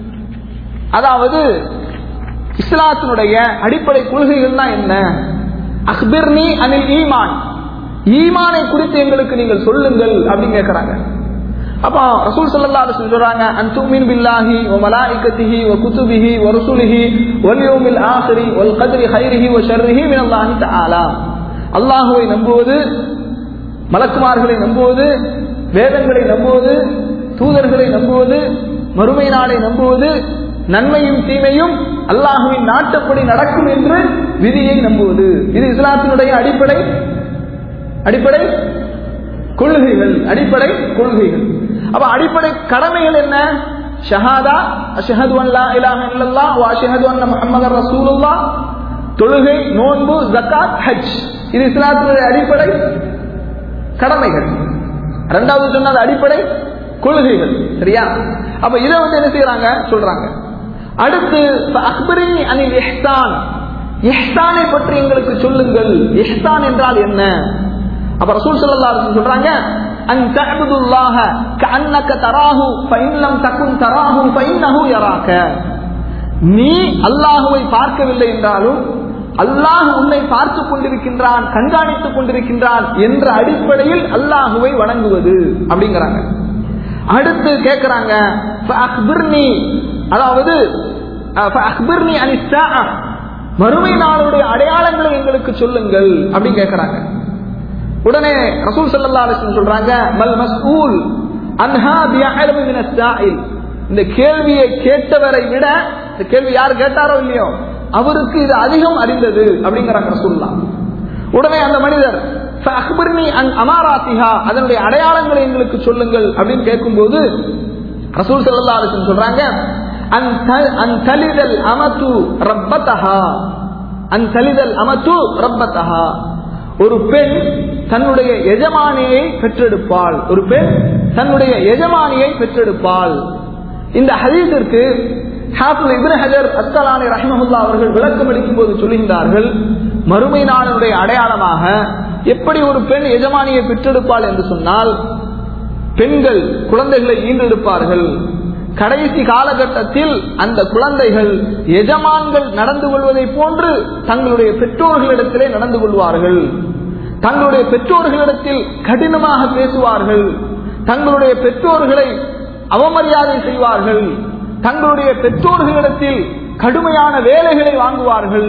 அதாவது இஸ்லாத்தினுடைய அடிப்படை கொள்கைகள்னா என்ன அக்பிர்னி அனில் ஈமான் ஈமானை குறித்து எங்களுக்கு நீங்கள் சொல்லுங்கள் அப்படின்னு கேட்கிறாங்க அப்ப ரசூல் ஸல்லல்லாஹு அலைஹி வஸல்லம் சொல்றாங்க அன் துமின் பில்லாஹி வ மலாயிகத்திஹி வ குதுபிஹி வ ருசுலிஹி வல் யௌமில் ஆখিরি வல் கத்ரி கைரிஹி வ ஷர்ரிஹி மின் அல்லாஹி தஆலா அல்லாஹ்வை நம்புவது மலக்குமார்களை நம்புவது வேதங்களை நம்புவது தூதர்களை நம்புவது மறுமை நாளை நம்புவது நன்மையும் தீமையும் அல்லாஹுவின் நாட்டப்படி நடக்கும் என்று விதியை நம்புவது இது இஸ்லாத்தினுடைய அடிப்படை அடிப்படை கொள்கைகள் அடிப்படை கொள்கைகள் அப்ப அடிப்படை கடமைகள் என்ன ஷஹாதா அஷஹது அல்லா இலாஹ இல்லல்லாஹ் வ அஷஹது அன்ன முஹம்மதர் ரசூலுல்லாஹ் தொழுகை நோன்பு ஜக்காத் ஹஜ் இது இஸ்லாத்தினுடைய அடிப்படை கடமைகள் இரண்டாவது சொன்னது அடிப்படை கொள்கைகள் சரியா அப்ப இதை வந்து என்ன செய்யறாங்க சொல்றாங்க அடுத்து அக்பரின் அனில் இஹ்சான் இஹ்சானை பற்றி எங்களுக்கு சொல்லுங்கள் இஹ்சான் என்றால் என்ன அப்ப ரசூல் ஸல்லல்லாஹு அலைஹி சொல்றாங்க அன் தஅபுதுல்லாஹ கஅன்னக தராஹு ஃபஇன் லம் தகுன் தராஹு ஃபஇன்னஹு யராக நீ அல்லாஹுவை பார்க்கவில்லை என்றாலும் அல்லாஹ் உன்னை பார்த்துக் கொண்டிருக்கின்றான் கண்காணித்துக் கொண்டிருக்கின்றான் என்ற அடிப்படையில் அல்லாஹுவை வணங்குவது அப்படிங்கிறாங்க அடுத்து கேட்கிறாங்க அதாவது மறுமை நாளுடைய அடையாளங்களை எங்களுக்கு சொல்லுங்கள் அப்படின்னு கேட்கிறாங்க உடனே ரசூல் சல்லா அலிஸ்லம் சொல்றாங்க மல் மஸ்ஊல் அன்ஹா பியஅலமு மின ஸாயில் இந்த கேள்வியை கேட்டவரை விட இந்த கேள்வி யார் கேட்டாரோ இல்லையோ அவருக்கு இது அதிகம் அறிந்தது அப்படிங்கிறாங்க ரசூல்லா உடனே அந்த மனிதர் அக்பர்னி அன் அமாராத்திஹா அதனுடைய அடையாளங்களை எங்களுக்கு சொல்லுங்கள் அப்படின்னு கேட்கும்போது ரசூல் சல்லா அலிஸ்லம் சொல்றாங்க அன் தலிதல் அமத்து ரப்பத்தஹா அன் தலிதல் அமத்து ரப்பத்தஹா ஒரு பெண் தன்னுடைய எஜமானியை பெற்றெடுப்பாள் ஒரு பெண் தன்னுடைய எஜமானியை பெற்றெடுப்பாள் இந்த ஹதீஸிற்கு ஹாஃபுல் இப்னு ஹஜர் அஸ்கலானி ரஹ்மஹுல்லா அவர்கள் விளக்கம் அளிக்கும் போது சொல்லுகின்றார்கள் மறுமை நாளினுடைய அடையாளமாக எப்படி ஒரு பெண் எஜமானியை பெற்றெடுப்பாள் என்று சொன்னால் பெண்கள் குழந்தைகளை ஈன்றெடுப்பார்கள் கடைசி காலகட்டத்தில் அந்த குழந்தைகள் எஜமான்கள் நடந்து கொள்வதை போன்று தங்களுடைய பெற்றோர்களிடத்திலே நடந்து கொள்வார்கள் தங்களுடைய பெற்றோர்களிடத்தில் கடினமாக பேசுவார்கள் தங்களுடைய பெற்றோர்களை அவமரியாதை செய்வார்கள் தங்களுடைய பெற்றோர்களிடத்தில் கடுமையான வேலைகளை வாங்குவார்கள்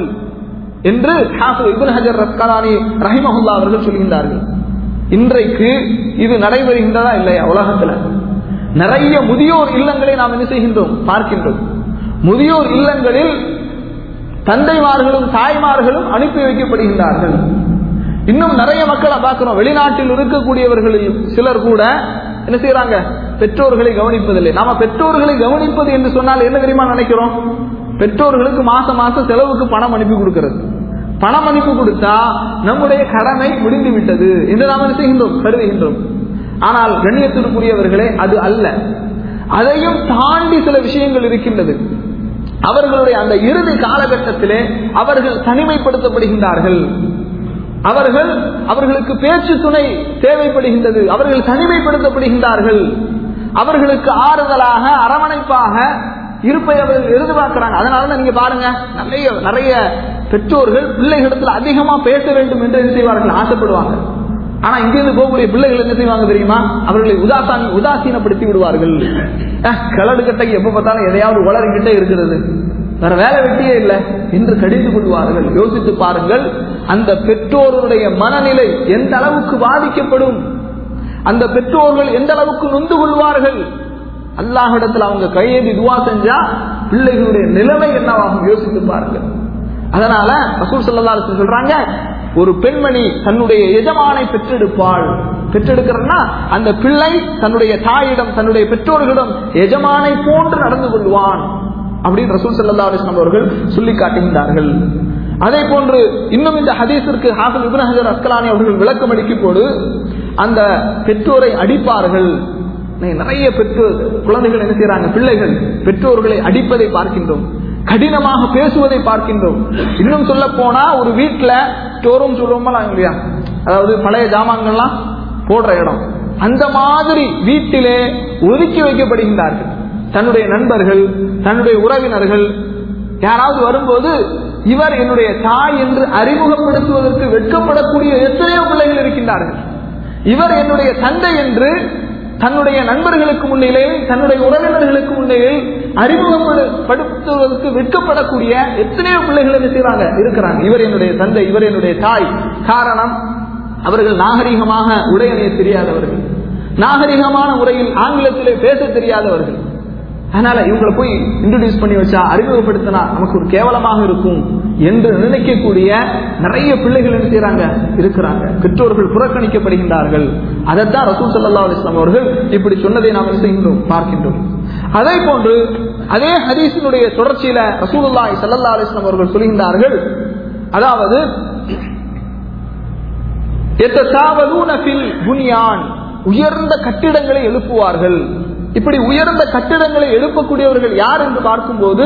என்று இபுன் ஹஜர் ரஸ்கலானி ரஹிமஹுல்லா அவர்கள் சொல்கின்றார்கள் இன்றைக்கு இது நடைபெறுகின்றதா இல்லையா உலகத்துல நிறைய முதியோர் இல்லங்களை நாம் என்ன செய்கின்றோம் பார்க்கின்றோம் முதியோர் இல்லங்களில் தந்தைமார்களும் தாய்மார்களும் அனுப்பி வைக்கப்படுகின்றார்கள் இன்னும் நிறைய மக்களை பார்க்கிறோம் வெளிநாட்டில் இருக்கக்கூடியவர்களில் சிலர் கூட என்ன செய்யறாங்க பெற்றோர்களை கவனிப்பதில்லை நாம பெற்றோர்களை கவனிப்பது என்று சொன்னால் என்ன தெரியுமா நினைக்கிறோம் பெற்றோர்களுக்கு மாசம் மாசம் செலவுக்கு பணம் அனுப்பி கொடுக்கிறது பணம் அனுப்பி கொடுத்தா நம்முடைய கடமை முடிந்து விட்டது என்று நாம் என்ன செய்கின்றோம் கருதுகின்றோம் ஆனால் கண்ணியத்திற்குரியவர்களே அது அல்ல அதையும் தாண்டி சில விஷயங்கள் இருக்கின்றது அவர்களுடைய அந்த இறுதி காலகட்டத்திலே அவர்கள் தனிமைப்படுத்தப்படுகின்றார்கள் அவர்கள் அவர்களுக்கு பேச்சு துணை தேவைப்படுகின்றது அவர்கள் தனிமைப்படுத்தப்படுகின்றார்கள் அவர்களுக்கு ஆறுதலாக அரவணைப்பாக இருப்பை அவர்கள் எதிர்பார்க்கிறாங்க அதனாலதான் நீங்க பாருங்க நிறைய நிறைய பெற்றோர்கள் பிள்ளைகளிடத்தில் அதிகமா பேச வேண்டும் என்று என்ன செய்வார்கள் ஆசைப்படுவாங்க ஆனா இங்கிருந்து போகக்கூடிய பிள்ளைகள் என்ன செய்வாங்க தெரியுமா அவர்களை உதாசான் உதாசீனப்படுத்தி விடுவார்கள் கிளடு கட்டை எப்ப பார்த்தாலும் எதையாவது உளறிக்கிட்டே இருக்கிறது வேற வேலை வெட்டியே இல்லை என்று கடிந்து கொள்வார்கள் யோசித்து பாருங்கள் அந்த பெற்றோருடைய மனநிலை எந்த அளவுக்கு பாதிக்கப்படும் அந்த பெற்றோர்கள் எந்த அளவுக்கு நொந்து கொள்வார்கள் அல்லாஹிடத்தில் அவங்க கையேந்தி துவா செஞ்சா பிள்ளைகளுடைய நிலைமை என்னவாகும் யோசித்து பாருங்கள் அதனால ரசூல் சல்லா அலிஸ்லாம் சொல்றாங்க ஒரு பெண்மணி தன்னுடைய எஜமானை பெற்றெடுப்பாள் பெற்றெடுக்கிறன்னா அந்த பிள்ளை தன்னுடைய தாயிடம் தன்னுடைய பெற்றோர்களிடம் எஜமானை போன்று நடந்து கொள்வான் அப்படின்னு ரசூல் சல்லா அலிஸ்லாம் அவர்கள் சொல்லி காட்டுகின்றார்கள் அதே போன்று இன்னும் இந்த ஹதீஸிற்கு ஹாஃபில் இப்னு ஹஜர் அஸ்கலானி அவர்கள் விளக்கம் அளிக்கும் போது அந்த பெற்றோரை அடிப்பார்கள் நிறைய பெற்றோர் குழந்தைகள் என்ன செய்யறாங்க பிள்ளைகள் பெற்றோர்களை அடிப்பதை பார்க்கின்றோம் கடினமாக பேசுவதை பார்க்கின்றோம் இன்னும் சொல்ல போனா ஒரு வீட்டுல ஸ்டோரும் சொல்லுவோமா இல்லையா அதாவது பழைய ஜாமான்கள்லாம் போடுற இடம் அந்த மாதிரி வீட்டிலே ஒதுக்கி வைக்கப்படுகின்றார்கள் தன்னுடைய நண்பர்கள் தன்னுடைய உறவினர்கள் யாராவது வரும்போது இவர் என்னுடைய தாய் என்று அறிமுகப்படுத்துவதற்கு வெட்கப்படக்கூடிய எத்தனையோ பிள்ளைகள் இருக்கின்றார்கள் இவர் என்னுடைய தந்தை என்று தன்னுடைய நண்பர்களுக்கு முன்னிலே தன்னுடைய உறவினர்களுக்கு முன்னிலே அறிமுகப்படுத்துவதற்கு வெட்கப்படக்கூடிய எத்தனையோ பிள்ளைகள் என்ன செய்வாங்க இருக்கிறாங்க இவர் என்னுடைய தந்தை இவர் என்னுடைய தாய் காரணம் அவர்கள் நாகரிகமாக உடையணைய தெரியாதவர்கள் நாகரிகமான முறையில் ஆங்கிலத்திலே பேச தெரியாதவர்கள் அதனால இவங்களை போய் இன்ட்ரோடியூஸ் பண்ணி வச்சா அறிமுகப்படுத்தினா நமக்கு ஒரு கேவலமாக இருக்கும் என்று நினைக்கக்கூடிய நிறைய பிள்ளைகள் என்ன செய்யறாங்க இருக்கிறாங்க பெற்றோர்கள் புறக்கணிக்கப்படுகின்றார்கள் அதைத்தான் ரசூல் சல்லா அலிஸ்லாம் அவர்கள் இப்படி சொன்னதை நாம் என்ன செய்கின்றோம் பார்க்கின்றோம் அதே போன்று அதே ஹதீஸினுடைய தொடர்ச்சியில ரசூலுல்லாஹி சல்லா அலிஸ்லாம் அவர்கள் சொல்கின்றார்கள் அதாவது உயர்ந்த கட்டிடங்களை எழுப்புவார்கள் இப்படி உயர்ந்த கட்டிடங்களை எழுப்பக்கூடியவர்கள் யார் என்று பார்க்கும்போது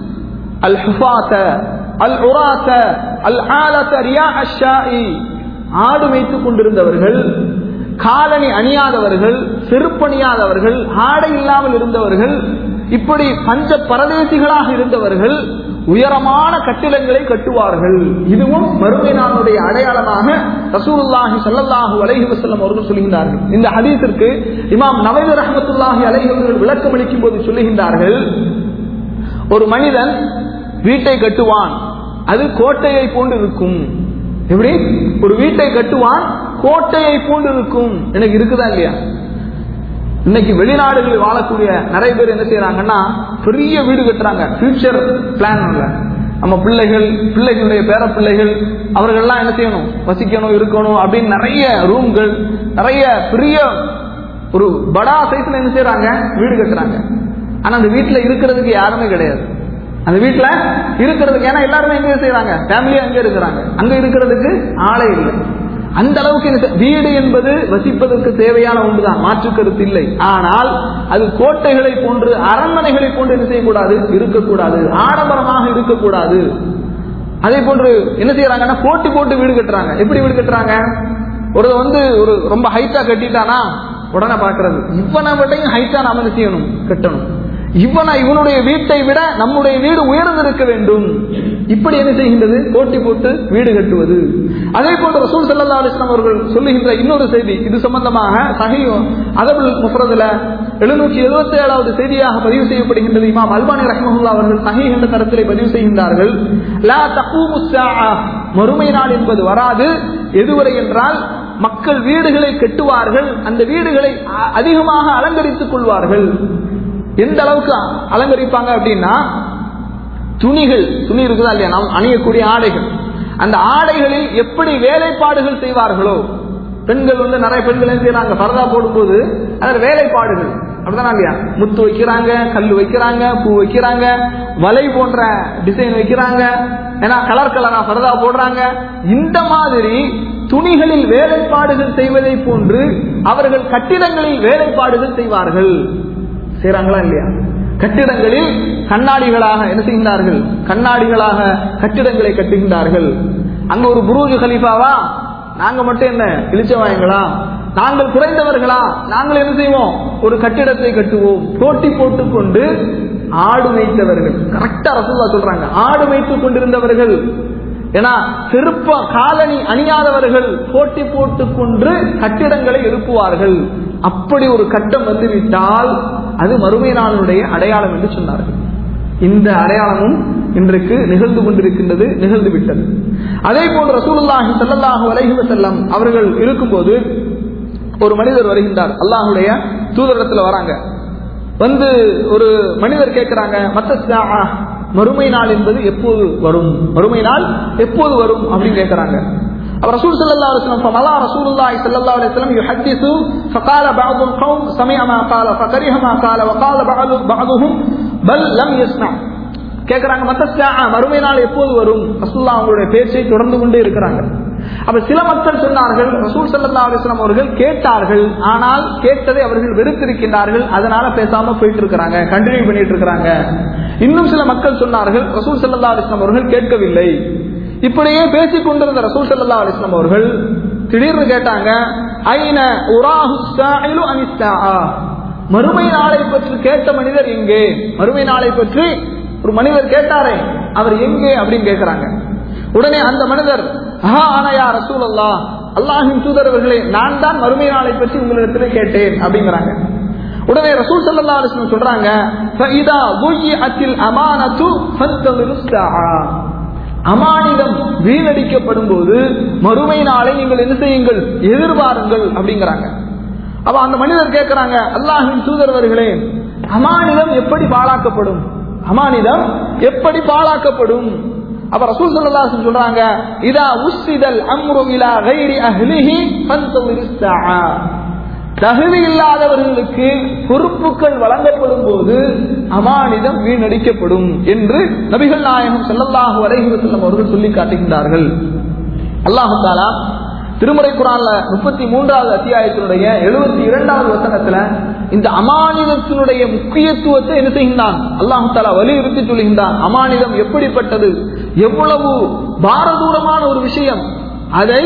அல் ஹுஃபாத்த அல் உராத்த அல் ஆலத்த ரியா அஷாயி ஆடு வைத்துக் கொண்டிருந்தவர்கள் காலணி அணியாதவர்கள் செருப்பணியாதவர்கள் ஆடை இல்லாமல் இருந்தவர்கள் இப்படி பஞ்ச பரதேசிகளாக இருந்தவர்கள் உயரமான கட்டிடங்களை கட்டுவார்கள் இதுவும் மறுமை நாளுடைய அடையாளமாக ரசூலுல்லாஹி சல்லல்லாஹு அலைஹி வஸல்லம் அவர்கள் சொல்லுகின்றார்கள் இந்த ஹதீஸிற்கு இமாம் நவீன ரஹமத்துல்லாஹி அலைஹி அவர்கள் விளக்கம் அளிக்கும் போது சொல்லுகின்றார்கள் ஒரு மனிதன் வீட்டை கட்டுவான் அது கோட்டையை போன்று இருக்கும் எப்படி ஒரு வீட்டை கட்டுவான் கோட்டையை போன்று இருக்கும் எனக்கு இருக்குதா இல்லையா இன்னைக்கு வெளிநாடுகளில் வாழக்கூடிய நிறைய பேர் என்ன செய்யறாங்கன்னா பெரிய வீடு கட்டுறாங்க ஃபியூச்சர் பிளான் நம்ம பிள்ளைகள் பிள்ளைகளுடைய பேர பிள்ளைகள் அவர்கள்லாம் என்ன செய்யணும் வசிக்கணும் இருக்கணும் அப்படின்னு நிறைய ரூம்கள் நிறைய பெரிய ஒரு படா சைஸ்ல என்ன செய்யறாங்க வீடு கட்டுறாங்க ஆனா அந்த வீட்டுல இருக்கிறதுக்கு யாருமே கிடையாது அந்த வீட்டுல இருக்கிறதுக்கு ஏன்னா எல்லாருமே எங்க செய்யறாங்க ஃபேமிலியா அங்க இருக்கிறாங்க அங்க இருக்கிறதுக்கு ஆளே இல்லை அந்த அளவுக்கு வீடு என்பது வசிப்பதற்கு தேவையான ஒன்றுதான் மாற்று கருத்து இல்லை ஆனால் அது கோட்டைகளை போன்று அரண்மனைகளை போன்று என்ன செய்யக்கூடாது இருக்கக்கூடாது ஆடம்பரமாக இருக்கக்கூடாது அதே போன்று என்ன செய்யறாங்கன்னா போட்டி போட்டு வீடு கட்டுறாங்க எப்படி வீடு கட்டுறாங்க ஒரு வந்து ஒரு ரொம்ப ஹைட்டா கட்டிட்டானா உடனே பாக்குறது இவனை விடையும் ஹைட்டா நாம என்ன செய்யணும் கட்டணும் இவனை இவனுடைய வீட்டை விட நம்முடைய வீடு உயர்ந்திருக்க வேண்டும் இப்படி என்ன செய்கின்றது போட்டி போட்டு வீடு கட்டுவது அதே போன்று ரசூல் சல்லா அலிஸ்லாம் அவர்கள் சொல்லுகின்ற இன்னொரு செய்தி இது சம்பந்தமாக சஹியும் அதபுல் முஃபரதுல எழுநூற்றி எழுபத்தி ஏழாவது செய்தியாக பதிவு செய்யப்படுகின்றது இமாம் அல்பானி ரஹ்மஹுல்லா அவர்கள் சஹி என்ற தரத்திலே பதிவு செய்கின்றார்கள் லா தகூமு மறுமை நாள் என்பது வராது எதுவரை என்றால் மக்கள் வீடுகளை கட்டுவார்கள் அந்த வீடுகளை அதிகமாக அலங்கரித்துக் கொள்வார்கள் எந்த அளவுக்கு அலங்கரிப்பாங்க அப்படின்னா துணிகள் துணி இருக்குதா இல்லையா நாம் அணியக்கூடிய ஆடைகள் அந்த ஆடைகளில் எப்படி வேலைப்பாடுகள் செய்வார்களோ பெண்கள் வந்து நிறைய பெண்கள் என்ன செய்யறாங்க பரதா போடும்போது அதில் வேலைப்பாடுகள் அப்படிதானா இல்லையா முத்து வைக்கிறாங்க கல் வைக்கிறாங்க பூ வைக்கிறாங்க வலை போன்ற டிசைன் வைக்கிறாங்க ஏன்னா கலர் கலரா பரதா போடுறாங்க இந்த மாதிரி துணிகளில் வேலைப்பாடுகள் செய்வதை போன்று அவர்கள் கட்டிடங்களில் வேலைப்பாடுகள் செய்வார்கள் செய்யறாங்களா இல்லையா கட்டிடங்களில் கண்ணாடிகளாக என்ன செய்கின்றார்கள் கண்ணாடிகளாக கட்டிடங்களை கட்டுகின்றார்கள் அங்க ஒரு புரூஜ் கலீஃபாவா நாங்க மட்டும் என்ன இழிச்சவாயங்களா நாங்கள் குறைந்தவர்களா நாங்கள் என்ன செய்வோம் ஒரு கட்டிடத்தை கட்டுவோம் போட்டி போட்டுக் கொண்டு ஆடு வைத்தவர்கள் கரெக்டா ரசூல்லா சொல்றாங்க ஆடு வைத்துக் கொண்டிருந்தவர்கள் ஏன்னா செருப்ப காலனி அணியாதவர்கள் போட்டி போட்டுக் கொண்டு கட்டிடங்களை எழுப்புவார்கள் அப்படி ஒரு கட்டம் வந்துவிட்டால் அது மறுமை நாளுடைய அடையாளம் என்று சொன்னார்கள் இந்த அடையாளமும் இன்றைக்கு நிகழ்ந்து கொண்டிருக்கின்றது நிகழ்ந்து விட்டது அதே போல் ரசூலுல்லாஹி ஸல்லல்லாஹு அலைஹி வஸல்லம் அவர்கள் இருக்கும்போது ஒரு மனிதர் வருகின்றார் அல்லாஹுடைய தூதரத்துல வராங்க வந்து ஒரு மனிதர் கேட்கிறாங்க மத்த மறுமை நாள் என்பது எப்போது வரும் மறுமை நாள் எப்போது வரும் அப்படின்னு கேட்கிறாங்க அப்ப ரசூல் ஸல்லல்லாஹு அலைஹி வஸல்லம் ஃபமலா ரசூலுல்லாஹி ஸல்லல்லாஹு அலைஹி வஸல்லம் யுஹத்திஸு ஃபகால பஅது القوم سمع ما قال فكره ما قال وقال بعض بعضهم بل لم يسمع கேக்குறாங்க மத்த மறுமை நாள் எப்போது வரும் ரசூல்லா அவங்களுடைய பேச்சை தொடர்ந்து கொண்டே இருக்கிறாங்க அப்ப சில மக்கள் சொன்னார்கள் ரசூல் சல்லா அலிஸ்லாம் அவர்கள் கேட்டார்கள் ஆனால் கேட்டதை அவர்கள் வெறுத்திருக்கின்றார்கள் அதனால பேசாம போயிட்டு இருக்கிறாங்க கண்டினியூ பண்ணிட்டு இருக்கிறாங்க இன்னும் சில மக்கள் சொன்னார்கள் ரசூல் சல்லா அலிஸ்லாம் அவர்கள் கேட்கவில்லை இப்படியே பேசிக் கொண்டிருந்த ரசூல் சல்லா அலிஸ்லாம் அவர்கள் திடீர்னு கேட்டாங்க ஐன உராஹு ஸாயிலு அனிஸ்ஸாஆ. மறுமை நாளை பற்றி கேட்ட மனிதர் எங்கே மறுமை நாளை பற்றி ஒரு மனிதர் கேட்டாரே அவர் எங்கே அப்படின்னு கேட்கிறாங்க உடனே அந்த மனிதர் ஆஹா ஆனையா ரசூல் அல்லா அல்லாஹின் தூதரவர்களே நான் தான் மறுமை நாளை பற்றி உங்களிடத்தில் கேட்டேன் அப்படிங்கிறாங்க உடனே ரசூல் சல்லா அலிஸ்லம் சொல்றாங்க "ஃபஇதா துய்யிஅத்தில் அமானத்து ஃபத்தமிரு ஸாஆ." அமானிதம் வீணடிக்கப்படும் போது மறுமை நாளை நீங்கள் என்ன செய்யுங்கள் எதிர்பாருங்கள் அப்படிங்கிறாங்க அப்ப அந்த மனிதர் கேட்கிறாங்க அல்லாஹின் தூதரவர்களே அமானிதம் எப்படி பாழாக்கப்படும் அமானிதம் எப்படி பாழாக்கப்படும் அப்ப ரசூல் ஸல்லல்லாஹு அலைஹி வஸல்லம் சொல்றாங்க இதா உஸ்ஸிதல் அம்ரு இலா கைரி அஹ்லிஹி ஃபந்தவிரு ஸாஆ தகுதி இல்லாதவர்களுக்கு பொறுப்புகள் வழங்கப்படும் போது அமானிதம் வீணடிக்கப்படும் என்று நபிகள் நாயகம் ஸல்லல்லாஹு அலைஹி வஸல்லம் அவர்கள் சொல்லி காட்டுகின்றார்கள் அல்லாஹு தாலா திருமறை குரான்ல முப்பத்தி மூன்றாவது அத்தியாயத்தினுடைய எழுபத்தி இரண்டாவது வசனத்துல இந்த அமானிதத்தினுடைய முக்கியத்துவத்தை என்ன செய்கின்றான் அல்லாஹு தாலா வலியுறுத்தி சொல்கின்றான் அமானிதம் எப்படிப்பட்டது எவ்வளவு பாரதூரமான ஒரு விஷயம் அதை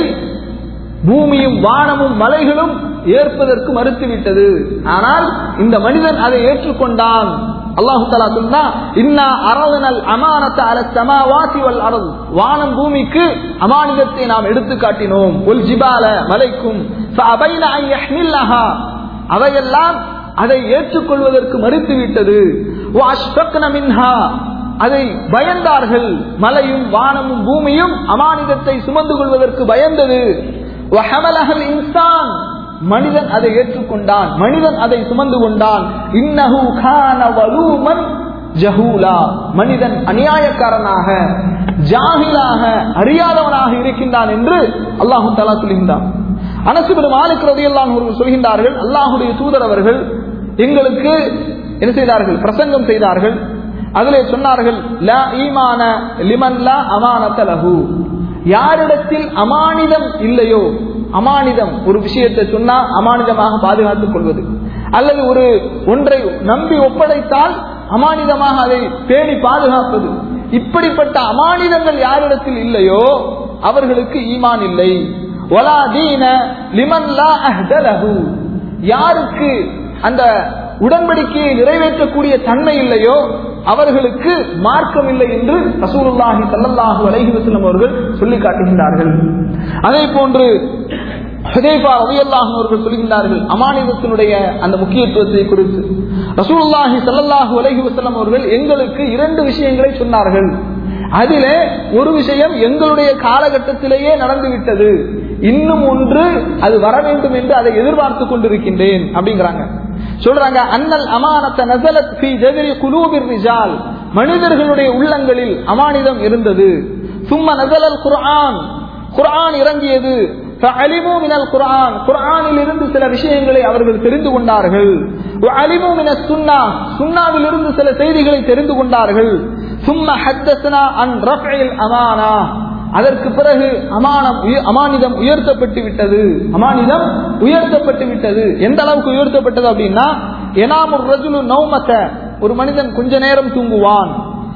பூமியும் வானமும் மலைகளும் ஏற்பதற்கு மறுத்துவிட்டது ஆனால் இந்த மனிதன் அதை ஏற்றுக்கொண்டான் அல்லாஹு தலா சொன்னா இன்னா அரவனல் அமானத்த அல சமாவாசி வல் அரது வானம் பூமிக்கு அமானிதத்தை நாம் எடுத்து காட்டினோம் ஒல் ஜிபால மலைக்கும் ஃபஅபைன அன் யஹ்மில்லஹா. அவையெல்லாம் அதை ஏற்றுக்கொள்வதற்கு மறுத்துவிட்டது வஅஷ்ஃபக்ன மின்ஹா. அதை பயந்தார்கள் மலையும் வானமும் பூமியும் அமானிதத்தை சுமந்து கொள்வதற்கு பயந்தது வஹமலஹல் இன்சான் மனிதன் அதை ஏற்றுக்கொண்டான் மனிதன் அதை சுமந்து கொண்டான் இன்னஹு கான வலூமன் ஜஹூலா மனிதன் அநியாயக்காரனாக ஜாகிலாக அறியாதவனாக இருக்கின்றான் என்று அல்லாஹு தலா சொல்கின்றான் அனசுபின் மாலிக் ரதியல்லான் அவர்கள் சொல்கின்றார்கள் அல்லாஹுடைய தூதர் அவர்கள் எங்களுக்கு என்ன செய்தார்கள் பிரசங்கம் செய்தார்கள் அதிலே சொன்னார்கள் லா ஈமான லிமன் லா அமானத லஹு யாரிடத்தில் அமானிதம் இல்லையோ அமானிதம் ஒரு விஷயத்தை சொன்னா அமானிதமாக பாதுகாத்துக் கொள்வது அல்லது ஒரு ஒன்றை நம்பி ஒப்படைத்தால் அமானிதமாக அதை பேணி பாதுகாப்பது இப்படிப்பட்ட அமானிதங்கள் யாரிடத்தில் இல்லையோ அவர்களுக்கு ஈமான் இல்லை ஒலா தீன லிமன் லா அஹ்தலஹு யாருக்கு அந்த உடன்படிக்கையை நிறைவேற்றக்கூடிய தன்மை இல்லையோ அவர்களுக்கு மார்க்கம் இல்லை என்று ரசூலுல்லாஹி ஸல்லல்லாஹு அலைஹி வஸல்லம் அவர்கள் சொல்லி காட்டுகின்றார்கள் அதே போன்று ஹுதைஃபா ரலியல்லாஹு அவர்கள் சொல்கின்றார்கள் அமானிதத்தினுடைய அந்த முக்கியத்துவத்தை குறித்து ரசூலுல்லாஹி ஸல்லல்லாஹு அலைஹி வஸல்லம் அவர்கள் எங்களுக்கு இரண்டு விஷயங்களை சொன்னார்கள் அதிலே ஒரு விஷயம் எங்களுடைய காலகட்டத்திலேயே நடந்துவிட்டது இன்னும் ஒன்று அது வர வேண்டும் என்று அதை எதிர்பார்த்து கொண்டிருக்கின்றேன் அப்படிங்கிறாங்க சொல்றாங்க அன்னல் அமானத்த நசலத் ஃபி ஜதரி குலூபிர் ரிஜால் மனிதர்களுடைய உள்ளங்களில் அமானிதம் இருந்தது சும்ம நசலல் குர்ஆன் குர்ஆன் இறங்கியது فعلموا من القرآن குர்ஆனில் இருந்து சில விஷயங்களை அவர்கள் தெரிந்து கொண்டார்கள் وعلموا من السنة சுன்னாவில் இருந்து சில செய்திகளை தெரிந்து கொண்டார்கள் ثم حدثنا عن رفع الأمانة அதற்கு பிறகு அமானம் உய- அமானிதம் உயர்த்தப்பட்டு விட்டது அமானிதம் உயர்த்தப்பட்டு விட்டது எந்த அளவுக்கு உயர்த்தப்பட்டது அப்படின்னா எனாமுர் ரஜுலு நௌமத்த ஒரு மனிதன் கொஞ்ச நேரம் தூங்குவான்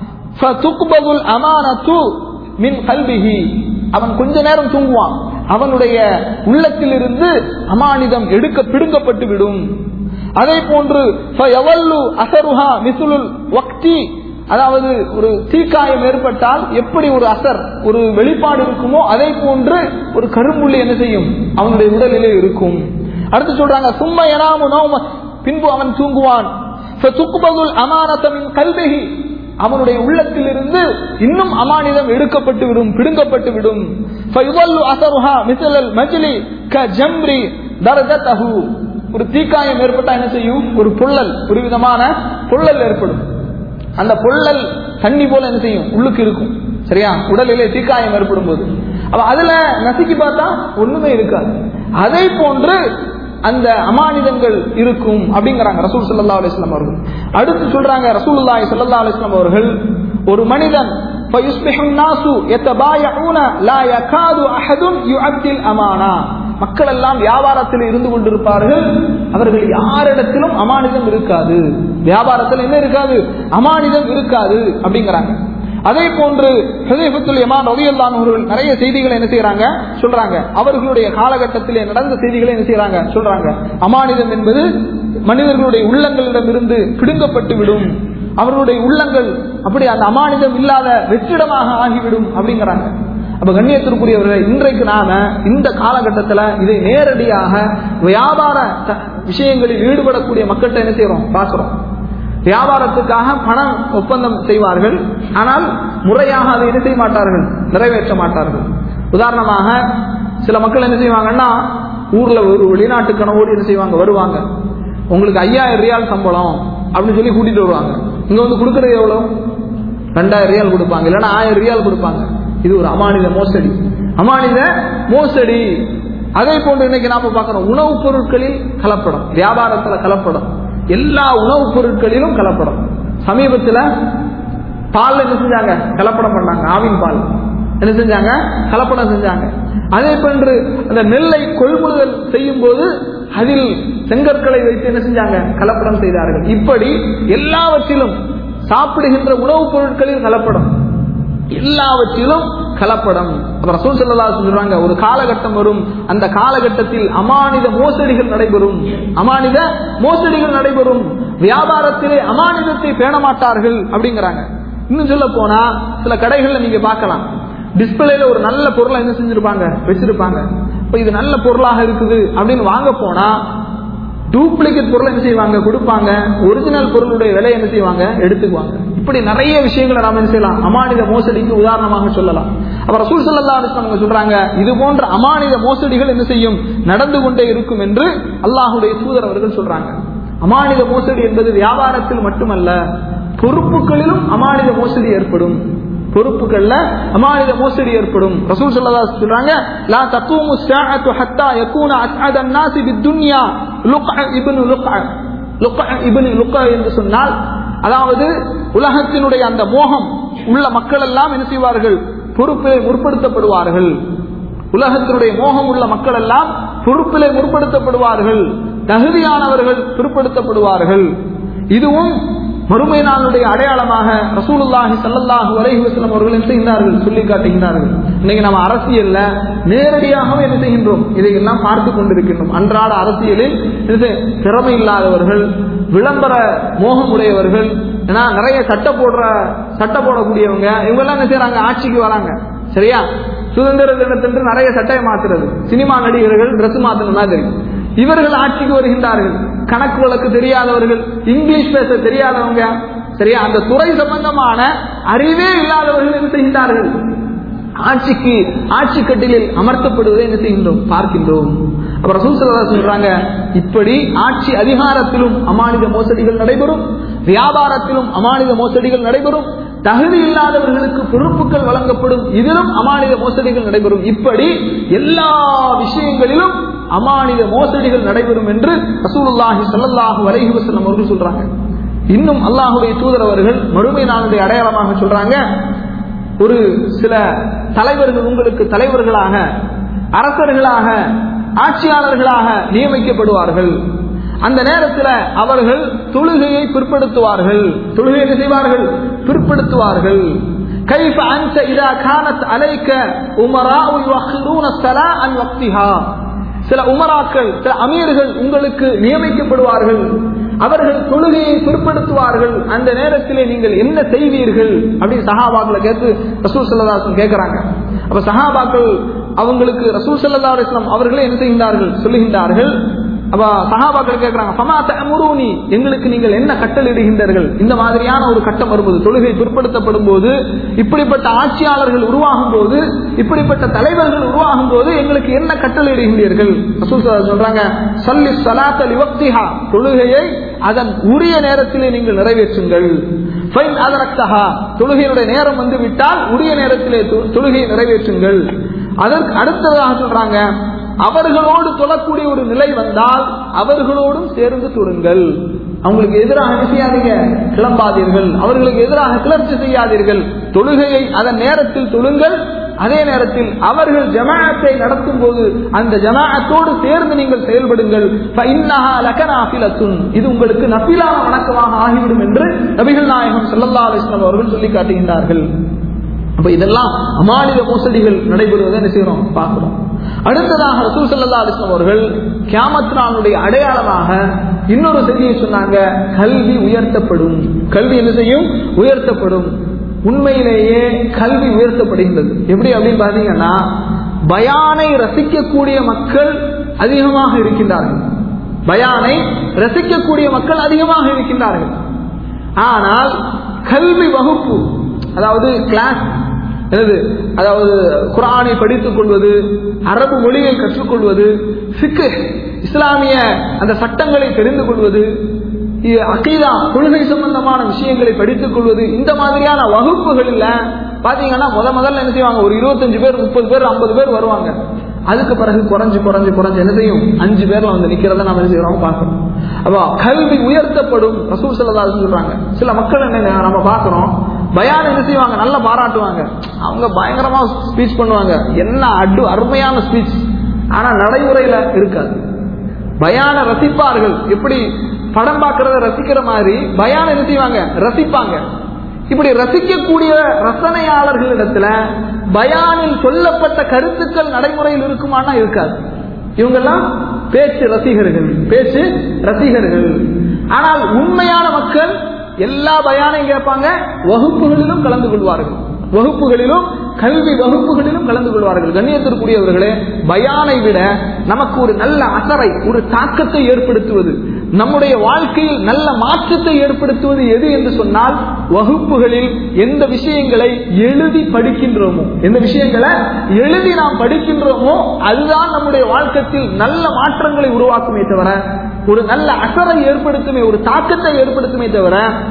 ஃபதுக்பதுல் அமானத்து மின் கல்பிஹி அவன் கொஞ்ச நேரம் தூங்குவான் அவனுடைய உள்ளத்திலிருந்து அமானிதம் எடுக்க பிடுங்கப்பட்டு விடும் அதே போன்று ஃபயவல்லு அசருஹா மிசுலுல் வக்தி அதாவது ஒரு தீக்காயம் ஏற்பட்டால் எப்படி ஒரு அசர் ஒரு வெளிப்பாடு இருக்குமோ அதே போன்று ஒரு கரும்புள்ளி என்ன செய்யும் அவனுடைய உடலிலே இருக்கும் அடுத்து சொல்றாங்க சும்மா எனாமு நோம பின்பு அவன் தூங்குவான் ஃபதுக்பதுல் அமானத மின் கல்பிஹி அவனுடைய உள்ளத்திலிருந்து இன்னும் அமானிதம் எடுக்கப்பட்டு விடும் பிடுங்கப்பட்டு விடும் ஃபயுவல்லு அஸருஹா மிஸ்லல் மஜ்லி கஜம்ரி தரஜத்தஹு ஒரு தீக்காயம் ஏற்பட்டா என்ன செய்யும் ஒரு பொள்ளல் ஒரு விதமான பொள்ளல் ஏற்படும் அந்த பொள்ளல் தண்ணி போல என்ன செய்யும் உள்ளுக்கு இருக்கும் சரியா உடலிலே தீக்காயம் ஏற்படும் போது அப்ப அதுல நசுக்கி பார்த்தா ஒண்ணுமே இருக்காது அதே போன்று அந்த அமானிதங்கள் இருக்கும் அப்படிங்கிறாங்க ரசூல் சல்லா அலிஸ்லாம் அவர்கள் அடுத்து சொல்றாங்க ரசூலுல்லாஹி ஸல்லல்லாஹு அலைஹி வஸல்லம் அவர்கள் ஒரு மனிதன் فيصبح الناس يتبايعون لا يكاد احد يؤدي الامانه மக்கள் எல்லாம் வியாபாரத்தில் இருந்து கொண்டிருப்பார்கள் அவர்கள் யாரிடத்திலும் அமானிதம் இருக்காது வியாபாரத்தில் என்ன இருக்காது அமானிதம் இருக்காது அப்படிங்கிறாங்க அதே போன்று ஹுதைஃபத்துல் யமான் ரலியல்லாஹு அவர்கள் நிறைய செய்திகளை என்ன செய்யறாங்க சொல்றாங்க அவர்களுடைய காலகட்டத்திலே நடந்த செய்திகளை என்ன செய்யறாங்க சொல்றாங்க அமானிதம் என்பது மனிதர்களுடைய உள்ளங்களிடமிருந்து பிடுங்கப்பட்டு விடும் அவர்களுடைய உள்ளங்கள் அப்படி அந்த அமானிதம் இல்லாத வெற்றிடமாக ஆகிவிடும் அப்படிங்கிறாங்க அப்ப கண்ணியத்திற்குரியவர்கள் இன்றைக்கு நாம இந்த காலகட்டத்துல இதை நேரடியாக வியாபார த- விஷயங்களில் ஈடுபடக்கூடிய மக்கள்கிட்ட என்ன செய்யறோம் பார்க்கிறோம் வியாபாரத்துக்காக பணம் ஒப்பந்தம் செய்வார்கள் ஆனால் முறையாக அதை என்ன செய்ய மாட்டார்கள் நிறைவேற்ற மாட்டார்கள் உதாரணமாக சில மக்கள் என்ன செய்வாங்கன்னா ஊர்ல ஒரு வெளிநாட்டு கனவோடு என்ன செய்வாங்க வருவாங்க உங்களுக்கு ஐயாயிரம் ரியால் சம்பளம் அப்படின்னு சொல்லி கூட்டிட்டு வருவாங்க இங்க வந்து கொடுக்கறது எவ்வளவு ரெண்டாயிரம் ரியால் கொடுப்பாங்க இல்லைன்னா ஆயிரம் ரியால் கொடுப்பாங்க இது ஒரு அமானித மோசடி அமானித மோசடி அதே போன்று இன்னைக்கு நாம பார்க்கிறோம் உணவுப் பொருட்களில் கலப்படம் வியாபாரத்துல கலப்படம் எல்லா உணவுப் பொருட்களிலும் கலப்படம் சமீபத்துல பால் என்ன செஞ்சாங்க கலப்படம் பண்ணாங்க ஆவின் பால் என்ன செஞ்சாங்க கலப்படம் செஞ்சாங்க அதே போன்று அந்த நெல்லை கொள்முதல் செய்யும் போது அதில் செங்கற்களை வைத்து என்ன செஞ்சாங்க கலப்படம் செய்தார்கள் இப்படி எல்லாவற்றிலும் சாப்பிடுகின்ற உணவுப் பொருட்களில் கலப்படம் எல்லாவற்றிலும் கலப்படம் அப்ப ரசூல் ஸல்லல்லாஹு அலைஹி சொல்றாங்க ஒரு காலகட்டம் வரும் அந்த காலகட்டத்தில் அமானித மோசடிகள் நடைபெறும் அமானித மோசடிகள் நடைபெறும் வியாபாரத்திலே அமானிதத்தை பேண மாட்டார்கள் அப்படிங்கிறாங்க இன்னும் சொல்ல போனா சில கடைகள்ல நீங்க பார்க்கலாம் டிஸ்பிளேல ஒரு நல்ல பொருளை என்ன செஞ்சிருப்பாங்க வச்சிருப்பாங்க இப்ப இது நல்ல பொருளாக இருக்குது அப்படின்னு வாங்க போனா டூப்ளிகேட் பொருள் என்ன செய்வாங்க கொடுப்பாங்க ஒரிஜினல் பொருளுடைய விலை என்ன செய்வாங்க எடுத்துக்குவாங்க இப்படி நிறைய விஷயங்களை நாம என்ன செய்யலாம் அமானித மோசடிக்கு உதாரணமாக சொல்லலாம் அப்ப ரசூல் ஸல்லல்லாஹு அலைஹி வஸல்லம் சொல்றாங்க இது போன்ற அமானித மோசடிகள் என்ன செய்யும் நடந்து கொண்டே இருக்கும் என்று அல்லாஹ்வுடைய தூதர் அவர்கள் சொல்றாங்க அமானித மோசடி என்பது வியாபாரத்தில் மட்டுமல்ல பொறுப்புகளிலும் அமானித மோசடி ஏற்படும் பொறுப்புகள்ல அமானித மோசடி ஏற்படும் ரசூல் ஸல்லல்லாஹு அலைஹி வஸல்லம் சொல்றாங்க லா தகூமு ஸாஅத்து ஹத்தா யகூன அஸ்அத الناس بالدنيا லுக்அ இப்னு லுக்அ லுக்அ இப்னு லுக்அ என்று சொன்னால் அதாவது உலகத்தினுடைய அந்த மோகம் உள்ள மக்கள் எல்லாம் என்ன செய்வார்கள் பொறுப்பிலே முற்படுத்தப்படுவார்கள் உலகத்தினுடைய மோகம் உள்ள மக்கள் எல்லாம் பொறுப்பிலே முற்படுத்தப்படுவார்கள் தகுதியானவர்கள் பிற்படுத்தப்படுவார்கள் இதுவும் மறுமை நாளுடைய அடையாளமாக ரசூலுல்லாஹி ஸல்லல்லாஹு அலைஹி வஸல்லம் அவர்கள் என்ன செய்கிறார்கள் சொல்லி காட்டுகிறார்கள் இன்னைக்கு நம்ம அரசியல்ல நேரடியாகவே என்ன செய்கின்றோம் இதையெல்லாம் பார்த்து கொண்டிருக்கின்றோம் அன்றாட அரசியலில் இது திறமை இல்லாதவர்கள் விளம்பர மோகம் உடையவர்கள் ஏன்னா நிறைய சட்டை போடுற சட்டை போடக்கூடியவங்க இவங்க எல்லாம் என்ன செய்யறாங்க ஆட்சிக்கு வராங்க சரியா சுதந்திர தினத்தன்று நிறைய சட்டையை மாத்துறது சினிமா நடிகர்கள் Dress மாத்தின மாதிரி இவர்கள் ஆட்சிக்கு வருகின்றார்கள் கணக்கு வழக்கு தெரியாதவர்கள் இங்கிலீஷ் பேச தெரியாதவங்க சரியா அந்த துறை சம்பந்தமான அறிவே இல்லாதவர்கள் என்ன செய்கின்றார்கள் ஆட்சிக்கு ஆட்சி கட்டிலில் அமர்த்தப்படுவதை என்ன செய்கின்றோம் பார்க்கின்றோம் அப்ப ரசூல் ஸல்லல்லாஹு அலைஹி சொல்றாங்க இப்படி ஆட்சி அதிகாரத்திலும் அமானித மோசடிகள் நடைபெறும் வியாபாரத்திலும் அமானித மோசடிகள் நடைபெறும் தகுதி இல்லாதவர்களுக்கு பொறுப்புகள் வழங்கப்படும் இதிலும் அமானித மோசடிகள் நடைபெறும் இப்படி எல்லா விஷயங்களிலும் அமானித மோசடிகள் நடைபெறும் என்று ரசூலுல்லாஹி ஸல்லல்லாஹு அலைஹி வஸல்லம் அவர்கள் சொல்றாங்க இன்னும் அல்லாஹ்வுடைய தூதர் அவர்கள் மறுமை நாளுடைய அடையாளமாக சொல்றாங்க ஒரு சில தலைவர்கள் உங்களுக்கு தலைவர்களாக அரசர்களாக ஆட்சியாளர்களாக நியமிக்கப்படுவார்கள் அந்த நேரத்தில் அவர்கள் தொழுகையை பிற்படுத்துவார்கள் தொழுகை என்ன செய்வார்கள் பிற்படுத்துவார்கள் கைஃப அன்த இதா கானத் அலைக்க உமராஉ யுஅخிரூன ஸலா அன் வக்திஹா சில உமராக்கள் சில அமீர்கள் உங்களுக்கு நியமிக்கப்படுவார்கள் அவர்கள் தொழுகையை பிற்படுத்துவார்கள் அந்த நேரத்திலே நீங்கள் என்ன செய்வீர்கள் அப்படின்னு சஹாபாக்களை கேட்டு ரசூல் சல்லாஸ்லம் கேட்கிறாங்க அப்ப சஹாபாக்கள் அவங்களுக்கு ரசூல் சல்லா அலிஸ்லாம் அவர்களே என்ன செய்கின்றார்கள் சொல்லுகின்றார்கள் அப்ப சஹாபாக்கள் கேட்கிறாங்க ஃபமா தஅமுருனி எங்களுக்கு நீங்கள் என்ன கட்டளையிடுகின்றீர்கள் இந்த மாதிரியான ஒரு கட்டம் வரும்போது தொழுகை பிற்படுத்தப்படும் போது இப்படிப்பட்ட ஆட்சியாளர்கள் உருவாகும் போது இப்படிப்பட்ட தலைவர்கள் உருவாகும் போது எங்களுக்கு என்ன கட்டளையிடுகின்றீர்கள் ரசூல் ஸல்லல்லாஹு சொல்றாங்க சல்லி ஸலாத்த லிவக்திஹா தொழுகையை அதன் உரிய நேரத்திலே நீங்கள் நிறைவேற்றுங்கள் ஃபைன் அதரக்தஹா தொழுகையினுடைய நேரம் வந்து விட்டால் உரிய நேரத்திலே தொ- தொழுகையை நிறைவேற்றுங்கள் அதற்கு அடுத்ததாக சொல்றாங்க அவர்களோடு தொழக்கூடிய ஒரு நிலை வந்தால் அவர்களோடும் சேர்ந்து தொழுங்கள் அவங்களுக்கு எதிராக என்ன செய்யாதீங்க கிளம்பாதீர்கள் அவர்களுக்கு எதிராக கிளர்ச்சி செய்யாதீர்கள் தொழுகையை அதன் நேரத்தில் தொழுங்கள் அதே நேரத்தில் அவர்கள் ஜமாஅத்தை நடத்தும் போது அந்த ஜமாஅத்தோடு சேர்ந்து நீங்கள் செயல்படுங்கள் فإنها لك نافلة. இது உங்களுக்கு நபிலான வணக்கமாக ஆகிவிடும் என்று நபிகள் நாயகம் ஸல்லல்லாஹு அலைஹி வஸல்லம் அவர்கள் சொல்லி காட்டுகின்றார்கள் அப்ப இதெல்லாம் அமானித மோசடிகள் நடைபெறுவதை என்ன செய்யறோம் பார்க்கிறோம் அடுத்ததாக ரசூல் ஸல்லல்லாஹு அலைஹி வஸல்லம் அவர்கள் கியாமத் நாளுடைய அடையாளமாக இன்னொரு செய்தியை சொன்னாங்க கல்வி உயர்த்தப்படும் கல்வி என்ன செய்யும் உயர்த்தப்படும் உண்மையிலேயே கல்வி உயர்த்தப்படுகின்றது எப்படி அப்படின்னு பாத்தீங்கன்னா பயானை ரசிக்கக்கூடிய மக்கள் அதிகமாக இருக்கின்றார்கள் பயானை ரசிக்கக்கூடிய மக்கள் அதிகமாக இருக்கின்றார்கள் ஆனால் கல்வி வகுப்பு அதாவது கிளாஸ் என்னது அதாவது குரானை படித்துக் கொள்வது அரபு மொழியை கற்றுக்கொள்வது சிக்கு இஸ்லாமிய அந்த சட்டங்களை தெரிந்து கொள்வது இ- அகீதா கொள்கை சம்பந்தமான விஷயங்களை படித்துக் கொள்வது இந்த மாதிரியான வகுப்புகளில் பாத்தீங்கன்னா முத முதல்ல என்ன செய்வாங்க ஒரு இருபத்தஞ்சு பேர் முப்பது பேர் ஐம்பது பேர் வருவாங்க அதுக்கு பிறகு குறைஞ்சு குறைஞ்சு குறைஞ்சு என்ன செய்யும் அஞ்சு பேர்ல வந்து நிக்கிறத நம்ம என்ன செய்யறோம் பார்க்கணும் அப்போ கல்வி உயர்த்தப்படும் ரசூல் ஸல்லல்லாஹு அலைஹி சொல்றாங்க சில மக்கள் என்ன நம்ம பார்க்கிறோம் பயான் என்ன செய்வாங்க நல்லா பாராட்டுவாங்க அவங்க பயங்கரமா ஸ்பீச் பண்ணுவாங்க என்ன அடு அருமையான ஸ்பீச் ஆனா நடைமுறையில இருக்காது பயான ரசிப்பார்கள் எப்படி படம் பார்க்கறத ரசிக்கிற மாதிரி பயான என்ன செய்வாங்க ரசிப்பாங்க இப்படி ரசிக்கக்கூடிய ரசனையாளர்களிடத்துல பயானில் சொல்லப்பட்ட கருத்துக்கள் நடைமுறையில் இருக்குமானா இருக்காது இவங்கெல்லாம் பேச்சு ரசிகர்கள் பேச்சு ரசிகர்கள் ஆனால் உண்மையான மக்கள் எல்லா பயானையும் கேட்பாங்க வகுப்புகளிலும் கலந்து கொள்வார்கள் வகுப்புகளிலும் கல்வி வகுப்புகளிலும் கலந்து கொள்வார்கள் கண்ணியத்திற்குரியவர்களே பயானை விட நமக்கு ஒரு நல்ல அசரை ஒரு தாக்கத்தை ஏற்படுத்துவது நம்முடைய வாழ்க்கையில் நல்ல மாற்றத்தை ஏற்படுத்துவது எது என்று சொன்னால் வகுப்புகளில் எந்த விஷயங்களை எழுதி படிக்கின்றோமோ எந்த விஷயங்களை எழுதி நாம் படிக்கின்றோமோ அதுதான் நம்முடைய வாழ்க்கையில் நல்ல மாற்றங்களை உருவாக்குமே தவிர ஒரு நல்ல அசரை ஏற்படுத்துமே ஒரு தாக்கத்தை ஏற்படுத்துமே தவிர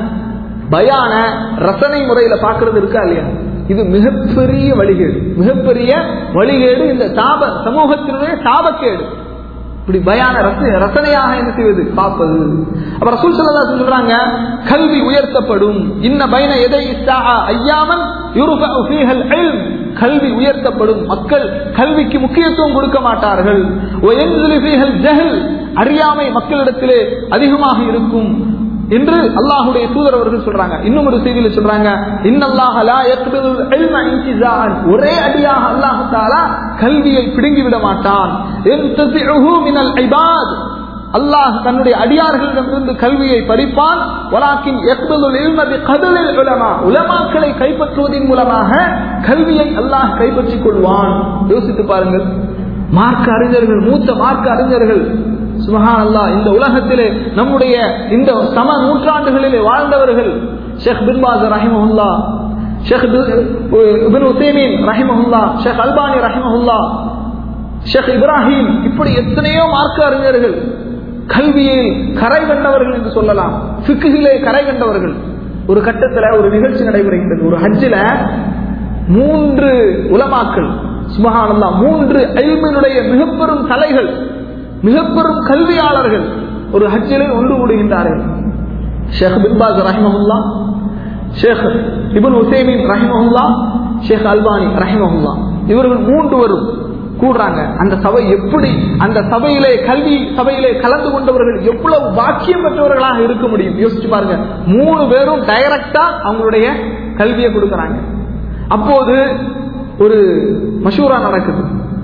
பயான ரசனை முறையில பாக்குறது இருக்கா இல்லையா இது மிகப்பெரிய வழிகேடு மிகப்பெரிய வழிகேடு இந்த தாப சமூகத்தினுடைய தாபக்கேடு இப்படி பயான ரச ரசனையாக என்ன செய்வது பார்ப்பது அப்ப ரசூல் ஸல்லல்லாஹு அலைஹி சொல்றாங்க கல்வி உயர்த்தப்படும் இன்ன பைன எதை ஐயாமன் யுர்ஃபஉ ஃபீஹல் இல்ம் கல்வி உயர்த்தப்படும் மக்கள் கல்விக்கு முக்கியத்துவம் கொடுக்க மாட்டார்கள் வயன்சிலு ஃபீஹல் ஜஹல் அறியாமை மக்களிடத்திலே அதிகமாக இருக்கும் என்று அல்லாஹுடைய தூதர் அவர்கள் சொல்றாங்க இன்னும் ஒரு செய்தியில சொல்றாங்க இன்னல்லாஹ லா யக்பிதுல் இல்ம இன்திசாஅன் ஒரே அடியாக அல்லாஹ் தஆலா கல்வியை பிடுங்கி விட மாட்டான் இன்தசிஉஹு மினல் இபாத் அல்லாஹ் தன்னுடைய அடியார்களிடமிருந்து கல்வியை பறிப்பான் வலாக்கின் யக்பிதுல் இல்ம பிகதலில் உலமா உலமாக்களை கைப்பற்றுவதன் மூலமாக கல்வியை அல்லாஹ் கைப்பற்றிக் கொள்வான் யோசித்து பாருங்கள் மார்க்க அறிஞர்கள் மூத்த மார்க்க அறிஞர்கள் சுபஹான் அல்லாஹ் இந்த உலகத்திலே நம்முடைய இந்த சம நூற்றாண்டுகளிலே வாழ்ந்தவர்கள் ஷேக் பின் பாஸ் ரஹிமஹுல்லா ஷேக் பின் உசேமீன் ரஹிமஹுல்லா ஷேக் அல்பானி ரஹிமஹுல்லா ஷேக் இப்ராஹிம் இப்படி எத்தனையோ மார்க்க அறிஞர்கள் கல்வியில் கரை கண்டவர்கள் என்று சொல்லலாம் சிக்குகளே கரை கண்டவர்கள் ஒரு கட்டத்துல ஒரு நிகழ்ச்சி நடைபெறுகின்றது ஒரு ஹஜ்ஜில மூன்று உலமாக்கள் சுபஹானல்லா மூன்று ஐமினுடைய மிகப்பெரும் தலைகள் மிகப்பெரும் கல்வியாளர்கள் ஒரு ஹஜ்ஜிலே ஒன்று கூடுகின்றார்கள் ஷேக் பின்பாஸ் ரஹிமஹுல்லா ஷேக் இபுன் உசேமின் ரஹிமஹுல்லா ஷேக் அல்பானி ரஹிமஹுல்லா இவர்கள் மூன்று வரும் கூடுறாங்க அந்த சபை எப்படி அந்த சபையிலே கல்வி சபையிலே கலந்து கொண்டவர்கள் எவ்வளவு பாக்கியம் பெற்றவர்களாக இருக்க முடியும் யோசிச்சு பாருங்க மூணு பேரும் டைரக்டா அவங்களுடைய கல்வியை கொடுக்கறாங்க அப்போது ஒரு மஷூரா நடக்குது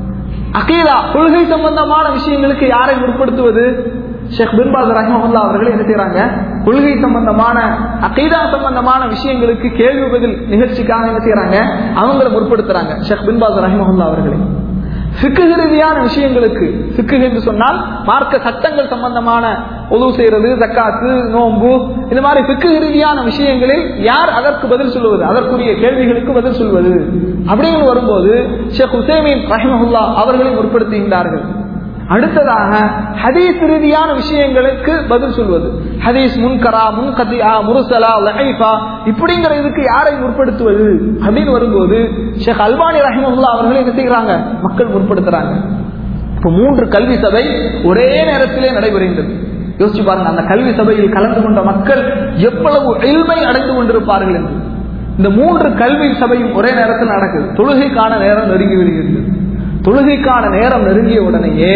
அகீதா கொள்கை சம்பந்தமான விஷயங்களுக்கு யாரை முற்படுத்துவது ஷேக் பின்பாஸ் ரஹ்மல்லா அவர்கள் என்ன செய்யறாங்க கொள்கை சம்பந்தமான அகீதா சம்பந்தமான விஷயங்களுக்கு கேள்வி பதில் நிகழ்ச்சிக்காக என்ன செய்யறாங்க அவங்கள முற்படுத்துறாங்க ஷேக் பின்பாஸ் ரஹ்மல்லா அவர்களை சிக்கு ரீதியான விஷயங்களுக்கு சிக்கு என்று சொன்னால் மார்க்க சட்டங்கள் சம்பந்தமான உதவு செய்யறது தக்காத்து நோன்பு இந்த மாதிரி சிக்கு ரீதியான விஷயங்களில் யார் அதற்கு பதில் சொல்லுவது அதற்குரிய கேள்விகளுக்கு பதில் சொல்வது அப்படின்னு வரும்போது ஷேக் ஹுசேமின் ரஹிமஹுல்லா அவர்களை முற்படுத்துகின்றார்கள் அடுத்ததாக ஹதீஸ் ரீதியான விஷயங்களுக்கு பதில் சொல்வது ஹதீஸ் முன்கரா முன்கதியா முருசலா லஹைஃபா இப்படிங்கிற இதுக்கு யாரை முற்படுத்துவது அப்படின்னு வரும்போது ஷேக் அல்பானி ரஹிமஹுல்லா அவர்கள் என்ன செய்யறாங்க மக்கள் முற்படுத்துறாங்க இப்ப மூன்று கல்வி சபை ஒரே நேரத்திலே நடைபெறுகின்றது யோசிச்சு பாருங்க அந்த கல்வி சபையில் கலந்து கொண்ட மக்கள் எவ்வளவு எளிமை அடைந்து கொண்டிருப்பார்கள் என்று இந்த மூன்று கல்வி சபையும் ஒரே நேரத்தில் நடக்குது தொழுகைக்கான நேரம் நெருங்கி வருகிறது தொழுகைக்கான நேரம் நெருங்கிய உடனேயே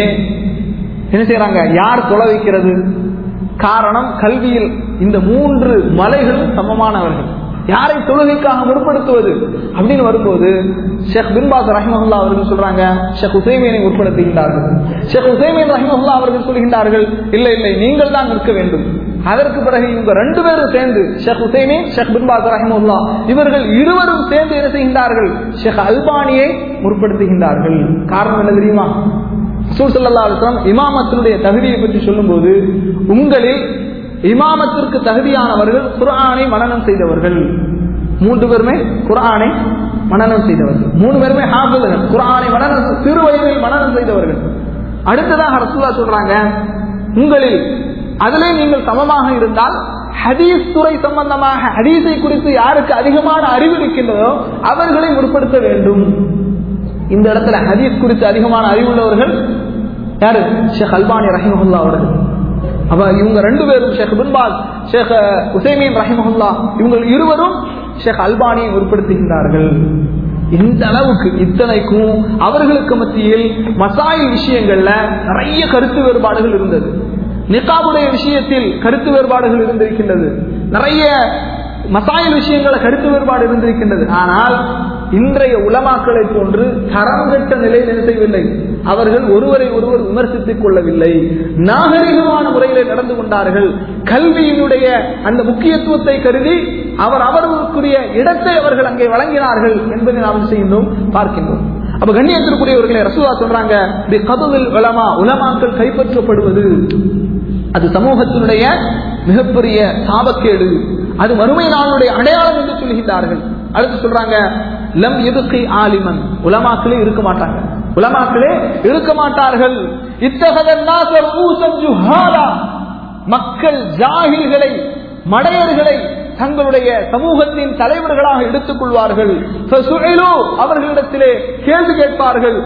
என்ன செய்யறாங்க யார் தொலை வைக்கிறது காரணம் கல்வியில் இந்த மூன்று மலைகளும் சமமானவர்கள் யாரை தொழுகைக்காக முற்படுத்துவது அப்படின்னு வரும்போது ஷேக் பின்பாஸ் ரஹிமஹுல்லா அவர்கள் சொல்றாங்க ஷேக் ஹுசைமீனை முற்படுத்துகின்றார்கள் ஷேக் ஹுசைமீன் ரஹிமஹுல்லா அவர்கள் சொல்கின்றார்கள் இல்லை இல்லை நீங்கள் தான் நிற்க வேண்டும் அதற்கு பிறகு இவங்க ரெண்டு பேரும் சேர்ந்து ஷேக் ஹுசைமீன் ஷேக் பின்பாஸ் ரஹிமஹுல்லா இவர்கள் இருவரும் சேர்ந்து என்ன செய்கின்றார்கள் ஷேக் அல்பானியை முற்படுத்துகின்றார்கள் காரணம் என்ன தெரியுமா சூசல்லாஸ்லாம் இமாமத்தினுடைய தகுதியை பற்றி சொல்லும்போது உங்களில் இமாமத்திற்கு தகுதியானவர்கள் குரானை மனநம் செய்தவர்கள் மூன்று பேருமே குரானை மனநம் செய்தவர்கள் மூணு பேருமே ஹாஃபில்கள் குரானை மனநம் சிறு வயதில் மனநம் செய்தவர்கள் அடுத்ததாக ரசூல்லா சொல்றாங்க உங்களில் அதிலே நீங்கள் சமமாக இருந்தால் ஹதீஸ் துறை சம்பந்தமாக ஹதீஸை குறித்து யாருக்கு அதிகமான அறிவு இருக்கின்றதோ அவர்களை முற்படுத்த வேண்டும் இந்த இடத்துல ஹதீஸ் குறித்து அதிகமான அறிவுள்ளவர்கள் யாரு ஷேக் அல்பானி ரஹிமஹுல்லா அவர்கள் அப்ப இவங்க ரெண்டு பேரும் ஷேக் பின்பால் ஷேக் உசைமீன் ரஹிமஹுல்லா இவங்க இருவரும் ஷேக் அல்பானியை உட்படுத்துகின்றார்கள் இந்த அளவுக்கு இத்தனைக்கும் அவர்களுக்கு மத்தியில் மசாயில் விஷயங்கள்ல நிறைய கருத்து வேறுபாடுகள் இருந்தது நிகாபுடைய விஷயத்தில் கருத்து வேறுபாடுகள் இருந்திருக்கின்றது நிறைய மசாயில் விஷயங்கள கருத்து வேறுபாடு இருந்திருக்கின்றது ஆனால் இன்றைய உலமாக்களை போன்று தரம் கட்ட நிலையில் என்ன செய்யவில்லை அவர்கள் ஒருவரை ஒருவர் விமர்சித்துக் கொள்ளவில்லை நாகரிகமான முறையில் நடந்து கொண்டார்கள் கல்வியினுடைய அந்த முக்கியத்துவத்தை கருதி அவர் அவர்களுக்குரிய இடத்தை அவர்கள் அங்கே வழங்கினார்கள் என்பதை நாம் செய்கின்றோம் பார்க்கின்றோம் அப்ப கண்ணியத்திற்குரியவர்களை ரசூலா சொல்றாங்க தி கதுவில் உலமா உலமாக்கள் கைப்பற்றப்படுவது அது சமூகத்தினுடைய மிகப்பெரிய சாபக்கேடு அது மறுமை நாளுடைய அடையாளம் என்று சொல்கின்றார்கள் அடுத்து சொல்றாங்க லம் எதுக்கை ஆலிமன் உலமாக்களே இருக்க மாட்டாங்க உலமாக்களே இருக்க மாட்டார்கள் இத்தகதா மக்கள் ஜாகில்களை மடையர்களை தங்களுடைய சமூகத்தின் தலைவர்களாக எடுத்துக் கொள்வார்கள் அவர்களிடத்திலே கேள்வி கேட்பார்கள்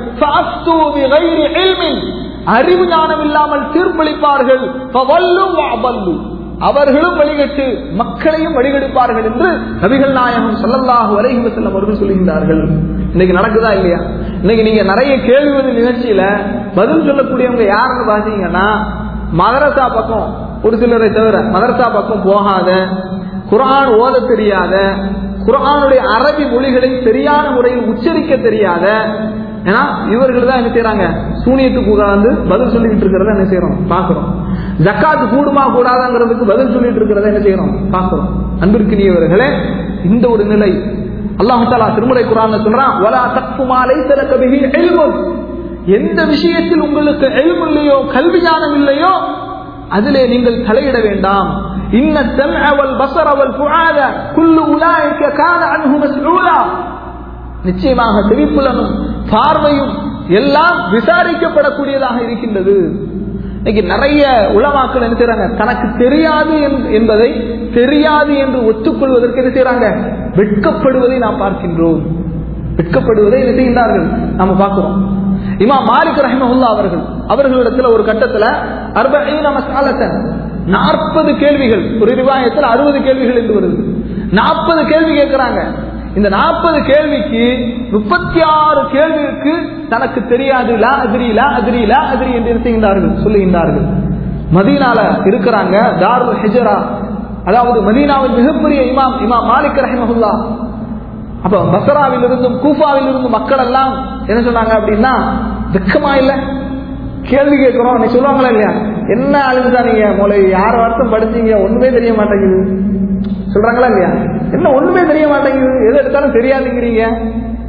அறிவு ஞானம் இல்லாமல் தீர்ப்பளிப்பார்கள் அவர்களும் வழிகட்டு மக்களையும் வழிகெடுப்பார்கள் என்று நபிகள் நாயகம் சொல்லல்லாஹு வரைகும் செல்லும் அவர்கள் சொல்லுகின்றார்கள் இன்னைக்கு நடக்குதா இல்லையா இன்னைக்கு நீங்க நிறைய கேள்வி பதில் நிகழ்ச்சியில பதில் சொல்லக்கூடியவங்க யாருன்னு பாத்தீங்கன்னா மதரசா பக்கம் ஒரு சிலரை தவிர மதரசா பக்கம் போகாத குரான் ஓத தெரியாத குரானுடைய அரபி மொழிகளை சரியான முறையில் உச்சரிக்க தெரியாத ஏன்னா இவர்கள் தான் என்ன செய்யறாங்க சூனியத்துக்கு உட்கார்ந்து பதில் சொல்லிட்டு இருக்கிறத என்ன செய்யறோம் பாக்குறோம் ஜக்காத்து கூடுமா கூடாதாங்கிறதுக்கு பதில் சொல்லிட்டு இருக்கிறத என்ன செய்யறோம் பாக்குறோம் அன்பிற்கினியவர்களே இந்த ஒரு நிலை அல்லாஹு தாலா திருமுறை குரான் சொல்றான் வலா தக்குமாலை சிறக்கபிகி எல்முன் எந்த விஷயத்தில் உங்களுக்கு எல்மு இல்லையோ கல்வி ஞானம் இல்லையோ அதிலே நீங்கள் தலையிட வேண்டாம் இன்ன السمع والبصر والفؤاد كل اولئك كان عنه مسؤولا நிச்சயமாக செவிப்புலனும் பார்வையும் எல்லாம் விசாரிக்கப்படக்கூடியதாக இருக்கின்றது இன்னைக்கு நிறைய உளவாக்கள் என்ன செய்யறாங்க தனக்கு தெரியாது என்பதை தெரியாது என்று ஒத்துக்கொள்வதற்கு என்ன செய்யறாங்க வெட்கப்படுவதை நாம் பார்க்கின்றோம் வெட்கப்படுவதை என்ன செய்கின்றார்கள் நாம பார்க்கிறோம் இமா மாலிக் ரஹிமஹுல்லா அவர்கள் அவர்களிடத்துல ஒரு கட்டத்துல அர்பீன மசாலத்தன் நாற்பது கேள்விகள் ஒரு ரிவாயத்தில் அறுபது கேள்விகள் என்று வருது நாற்பது கேள்வி கேட்கிறாங்க இந்த நாற்பது கேள்விக்கு முப்பத்தி ஆறு கேள்விக்கு தனக்கு தெரியாது லா அதிரி லா அதிரி லா அதிரி என்று செய்கின்றார்கள் சொல்லுகின்றார்கள் மதீனால இருக்கிறாங்க தாருல் ஹிஜரா அதாவது மதீனாவின் மிகப்பெரிய இமாம் இமாம் மாலிக் ரஹிமஹுல்லா அப்ப பசராவில் இருந்தும் கூஃபாவில் இருந்தும் மக்கள் எல்லாம் என்ன சொன்னாங்க அப்படின்னா துக்கமா இல்ல கேள்வி கேட்கிறோம் நீ சொல்லுவாங்களா இல்லையா என்ன அழுதுதான் நீங்க மொழி யார் வருஷம் படிச்சீங்க ஒண்ணுமே தெரிய மாட்டேங்குது சொல்றாங்களா இல்லையா என்ன ஒண்ணுமே தெரிய மாட்டேங்குது எது எடுத்தாலும் தெரியாதுங்கிறீங்க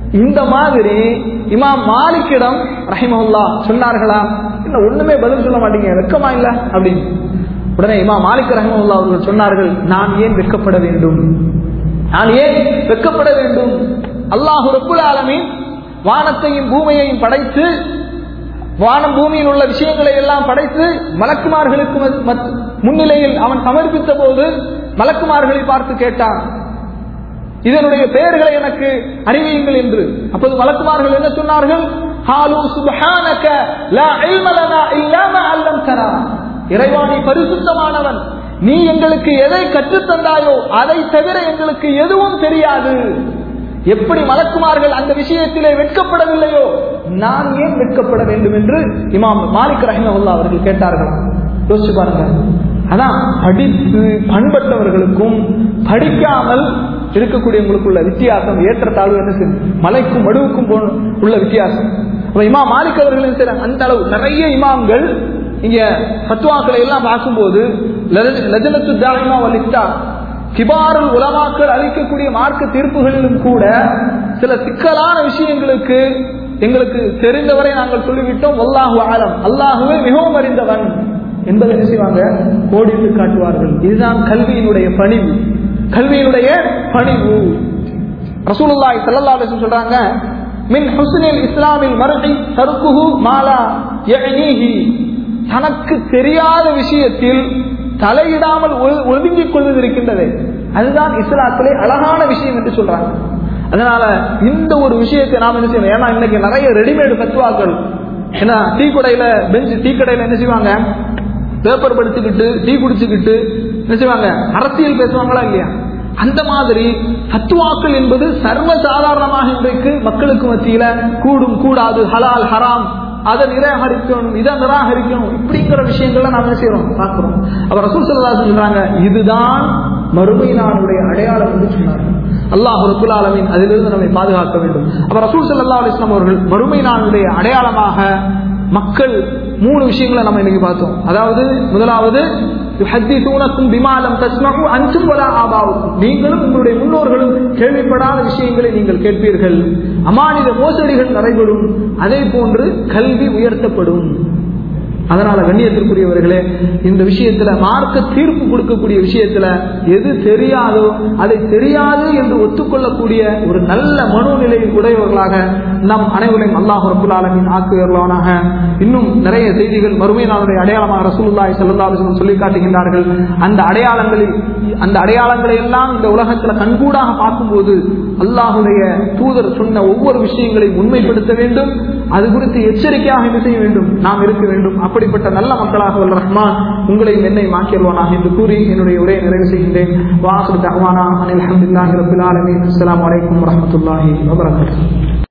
இந்த மாதிரி இமாம் மாலிக்கிடம் ரஹிமஹுல்லா சொன்னார்களா இல்ல ஒண்ணுமே பதில் சொல்ல மாட்டீங்க வெக்கமா இல்ல அப்படின்னு உடனே இமாம் மாலிக் ரஹிமஹுல்லா அவர்கள் சொன்னார்கள் நான் ஏன் வெட்கப்பட வேண்டும் நான் ஏன் வெட்கப்பட வேண்டும் அல்லாஹு ரப்புல் ஆலமீன் வானத்தையும் பூமியையும் படைத்து வானம் பூமியில் உள்ள விஷயங்களை எல்லாம் படைத்து மலக்குமார்களுக்கு மத்- மத்- முன்னிலையில் அவன் சமர்ப்பித்த போது மலக்குமார்களை பார்த்து கேட்டான் இதனுடைய பெயர்களை எனக்கு அறிவியுங்கள் என்று அப்போது மலக்குமார்கள் என்ன சொன்னார்கள் ஹாலு சுப்ஹானக லா இல்ம லனா இல்லா மா அல்லம்தனா இறைவா நீ பரிசுத்தமானவன் நீ எங்களுக்கு எதை கற்றுத் தந்தாயோ அதை தவிர எங்களுக்கு எதுவும் தெரியாது எப்படி மலக்குமார்கள் அந்த விஷயத்திலே வெட்கப்படவில்லையோ நான் ஏன் வெட்கப்பட வேண்டும் என்று இமாம் மாலிக் ரஹிமஹுல்லா அவர்கள் கேட்டார்கள் யோசிச்சு பாருங்க அதான் படித்து பண்பட்டவர்களுக்கும் படிக்காமல் இருக்கக்கூடியவங்களுக்குள்ள வித்தியாசம் ஏற்றத்தாழ்வு என்ன செய்யும் மலைக்கும் மடுவுக்கும் போன- உள்ள வித்தியாசம் அப்ப இமாம் மாலிக் அவர்கள் என்ன செய்றாங்க? அந்த அளவு நிறைய இமாம்கள் இங்க ஃபத்வாக்களை எல்லாம் பார்க்கும்போது லஜ- லஜனத்து தாயிமா வலித்தா கிபாருல் உலமாக்கள் அளிக்கக்கூடிய மார்க்க தீர்ப்புகளிலும் கூட சில சிக்கலான விஷயங்களுக்கு எங்களுக்கு தெரிந்தவரை நாங்கள் சொல்லிவிட்டோம் அல்லாஹு ஆலம் அல்லாஹுவே மிகவும் அறிந்தவன் என்பதை என்ன செய்வாங்க கோடிட்டு காட்டுவார்கள் இதுதான் கல்வியினுடைய பணிவு கல்வியினுடைய பணிவு ரசூலுல்லாஹி ஸல்லல்லாஹு அலைஹி வஸல்லம் சொல்றாங்க மின் ஹுஸ்னில் இஸ்லாமில் மர்ஹி தர்க்குஹு மாலா யஅனீஹி தனக்கு தெரியாத விஷயத்தில் தலையிடாமல் ஒ- ஒதுங்கிக் கொள்வது இருக்கின்றது அதுதான் இஸ்லாத்திலே அழகான விஷயம் என்று சொல்றாங்க அதனால இந்த ஒரு விஷயத்தை நாம் என்ன செய்யணும் ஏன்னா இன்னைக்கு நிறைய ரெடிமேடு ஃபத்வாக்கள் ஏன்னா டீ கடையில பெஞ்ச் டீ கடையில என்ன செய்வாங்க பேப்பர் படிச்சுக்கிட்டு டீ குடிச்சுக்கிட்டு என்ன செய்வாங்க அரசியல் பேசுவாங்களா இல்லையா அந்த மாதிரி ஃபத்வாக்கள் என்பது சர்வ சாதாரணமாக இன்றைக்கு மக்களுக்கு மத்தியில கூடும் கூடாது ஹலால் ஹராம் அதை நிராகரிக்கணும் இதை நிராகரிக்கணும் இப்படிங்கிற விஷயங்கள்ல நாம என்ன செய்யறோம் பார்க்கிறோம் அப்ப ரசூல் சல்லா சொல்றாங்க இதுதான் மறுமை நாளுடைய அடையாளம் என்று சொன்னார்கள் அல்லாஹ் ரபுல் ஆலமீன் அதிலிருந்து நம்மை பாதுகாக்க வேண்டும் அப்ப ரசூல் சல்லா அலிஸ்லாம் அவர்கள் மறுமை நாளுடைய அடையாளமாக மக்கள் மூணு விஷயங்களை நம்ம இன்னைக்கு பார்த்தோம் அதாவது முதலாவது யுஹத்திஸூனக்கும் பிமா லம் தஸ்மஉ அன்தும் வலா ஆபாவுக்கும் நீங்களும் உங்களுடைய முன்னோர்களும் கேள்விப்படாத விஷயங்களை நீங்கள் கேட்பீர்கள் அமானித மோசடிகள் நடைபெறும் அதே போன்று கல்வி உயர்த்தப்படும் அதனால கண்ணியத்திற்குரியவர்களே இந்த விஷயத்துல மார்க்க தீர்ப்பு கொடுக்கக்கூடிய விஷயத்துல எது தெரியாதோ அதை தெரியாது என்று ஒத்துக்கொள்ளக்கூடிய ஒரு நல்ல மனோநிலை உடையவர்களாக நம் அனைவரையும் அல்லாஹ் ரபுல் ஆலமின் ஆக்குவர்களாக இன்னும் நிறைய செய்திகள் மறுமை நாளுடைய அடையாளமாக ரசூலுல்லாஹி ஸல்லல்லாஹு அலைஹி வஸல்லம் சொல்லி காட்டுகின்றார்கள் அந்த அடையாளங்களில் அந்த அடையாளங்களை எல்லாம் இந்த உலகத்துல கண்கூடாக பார்க்கும்போது அல்லாஹுடைய தூதர் சொன்ன ஒவ்வொரு விஷயங்களையும் உண்மைப்படுத்த வேண்டும் அது குறித்து எச்சரிக்கையாக என்ன செய்ய வேண்டும் நாம் இருக்க வேண்டும் அப்படிப்பட்ட நல்ல மக்களாக வல்ல ரஹ்மான் உங்களையும் என்னை மாக்கிடுவானாக என்று கூறி என்னுடைய உரையை நிறைவு செய்கின்றேன் வாசல் தகவானா அனில் அஹமதுல்லாஹி ரபில் ஆலமீன் அஸ்ஸலாமு அலைக்கும் வரஹ்மத்துல்லாஹி வபரகாத்துஹு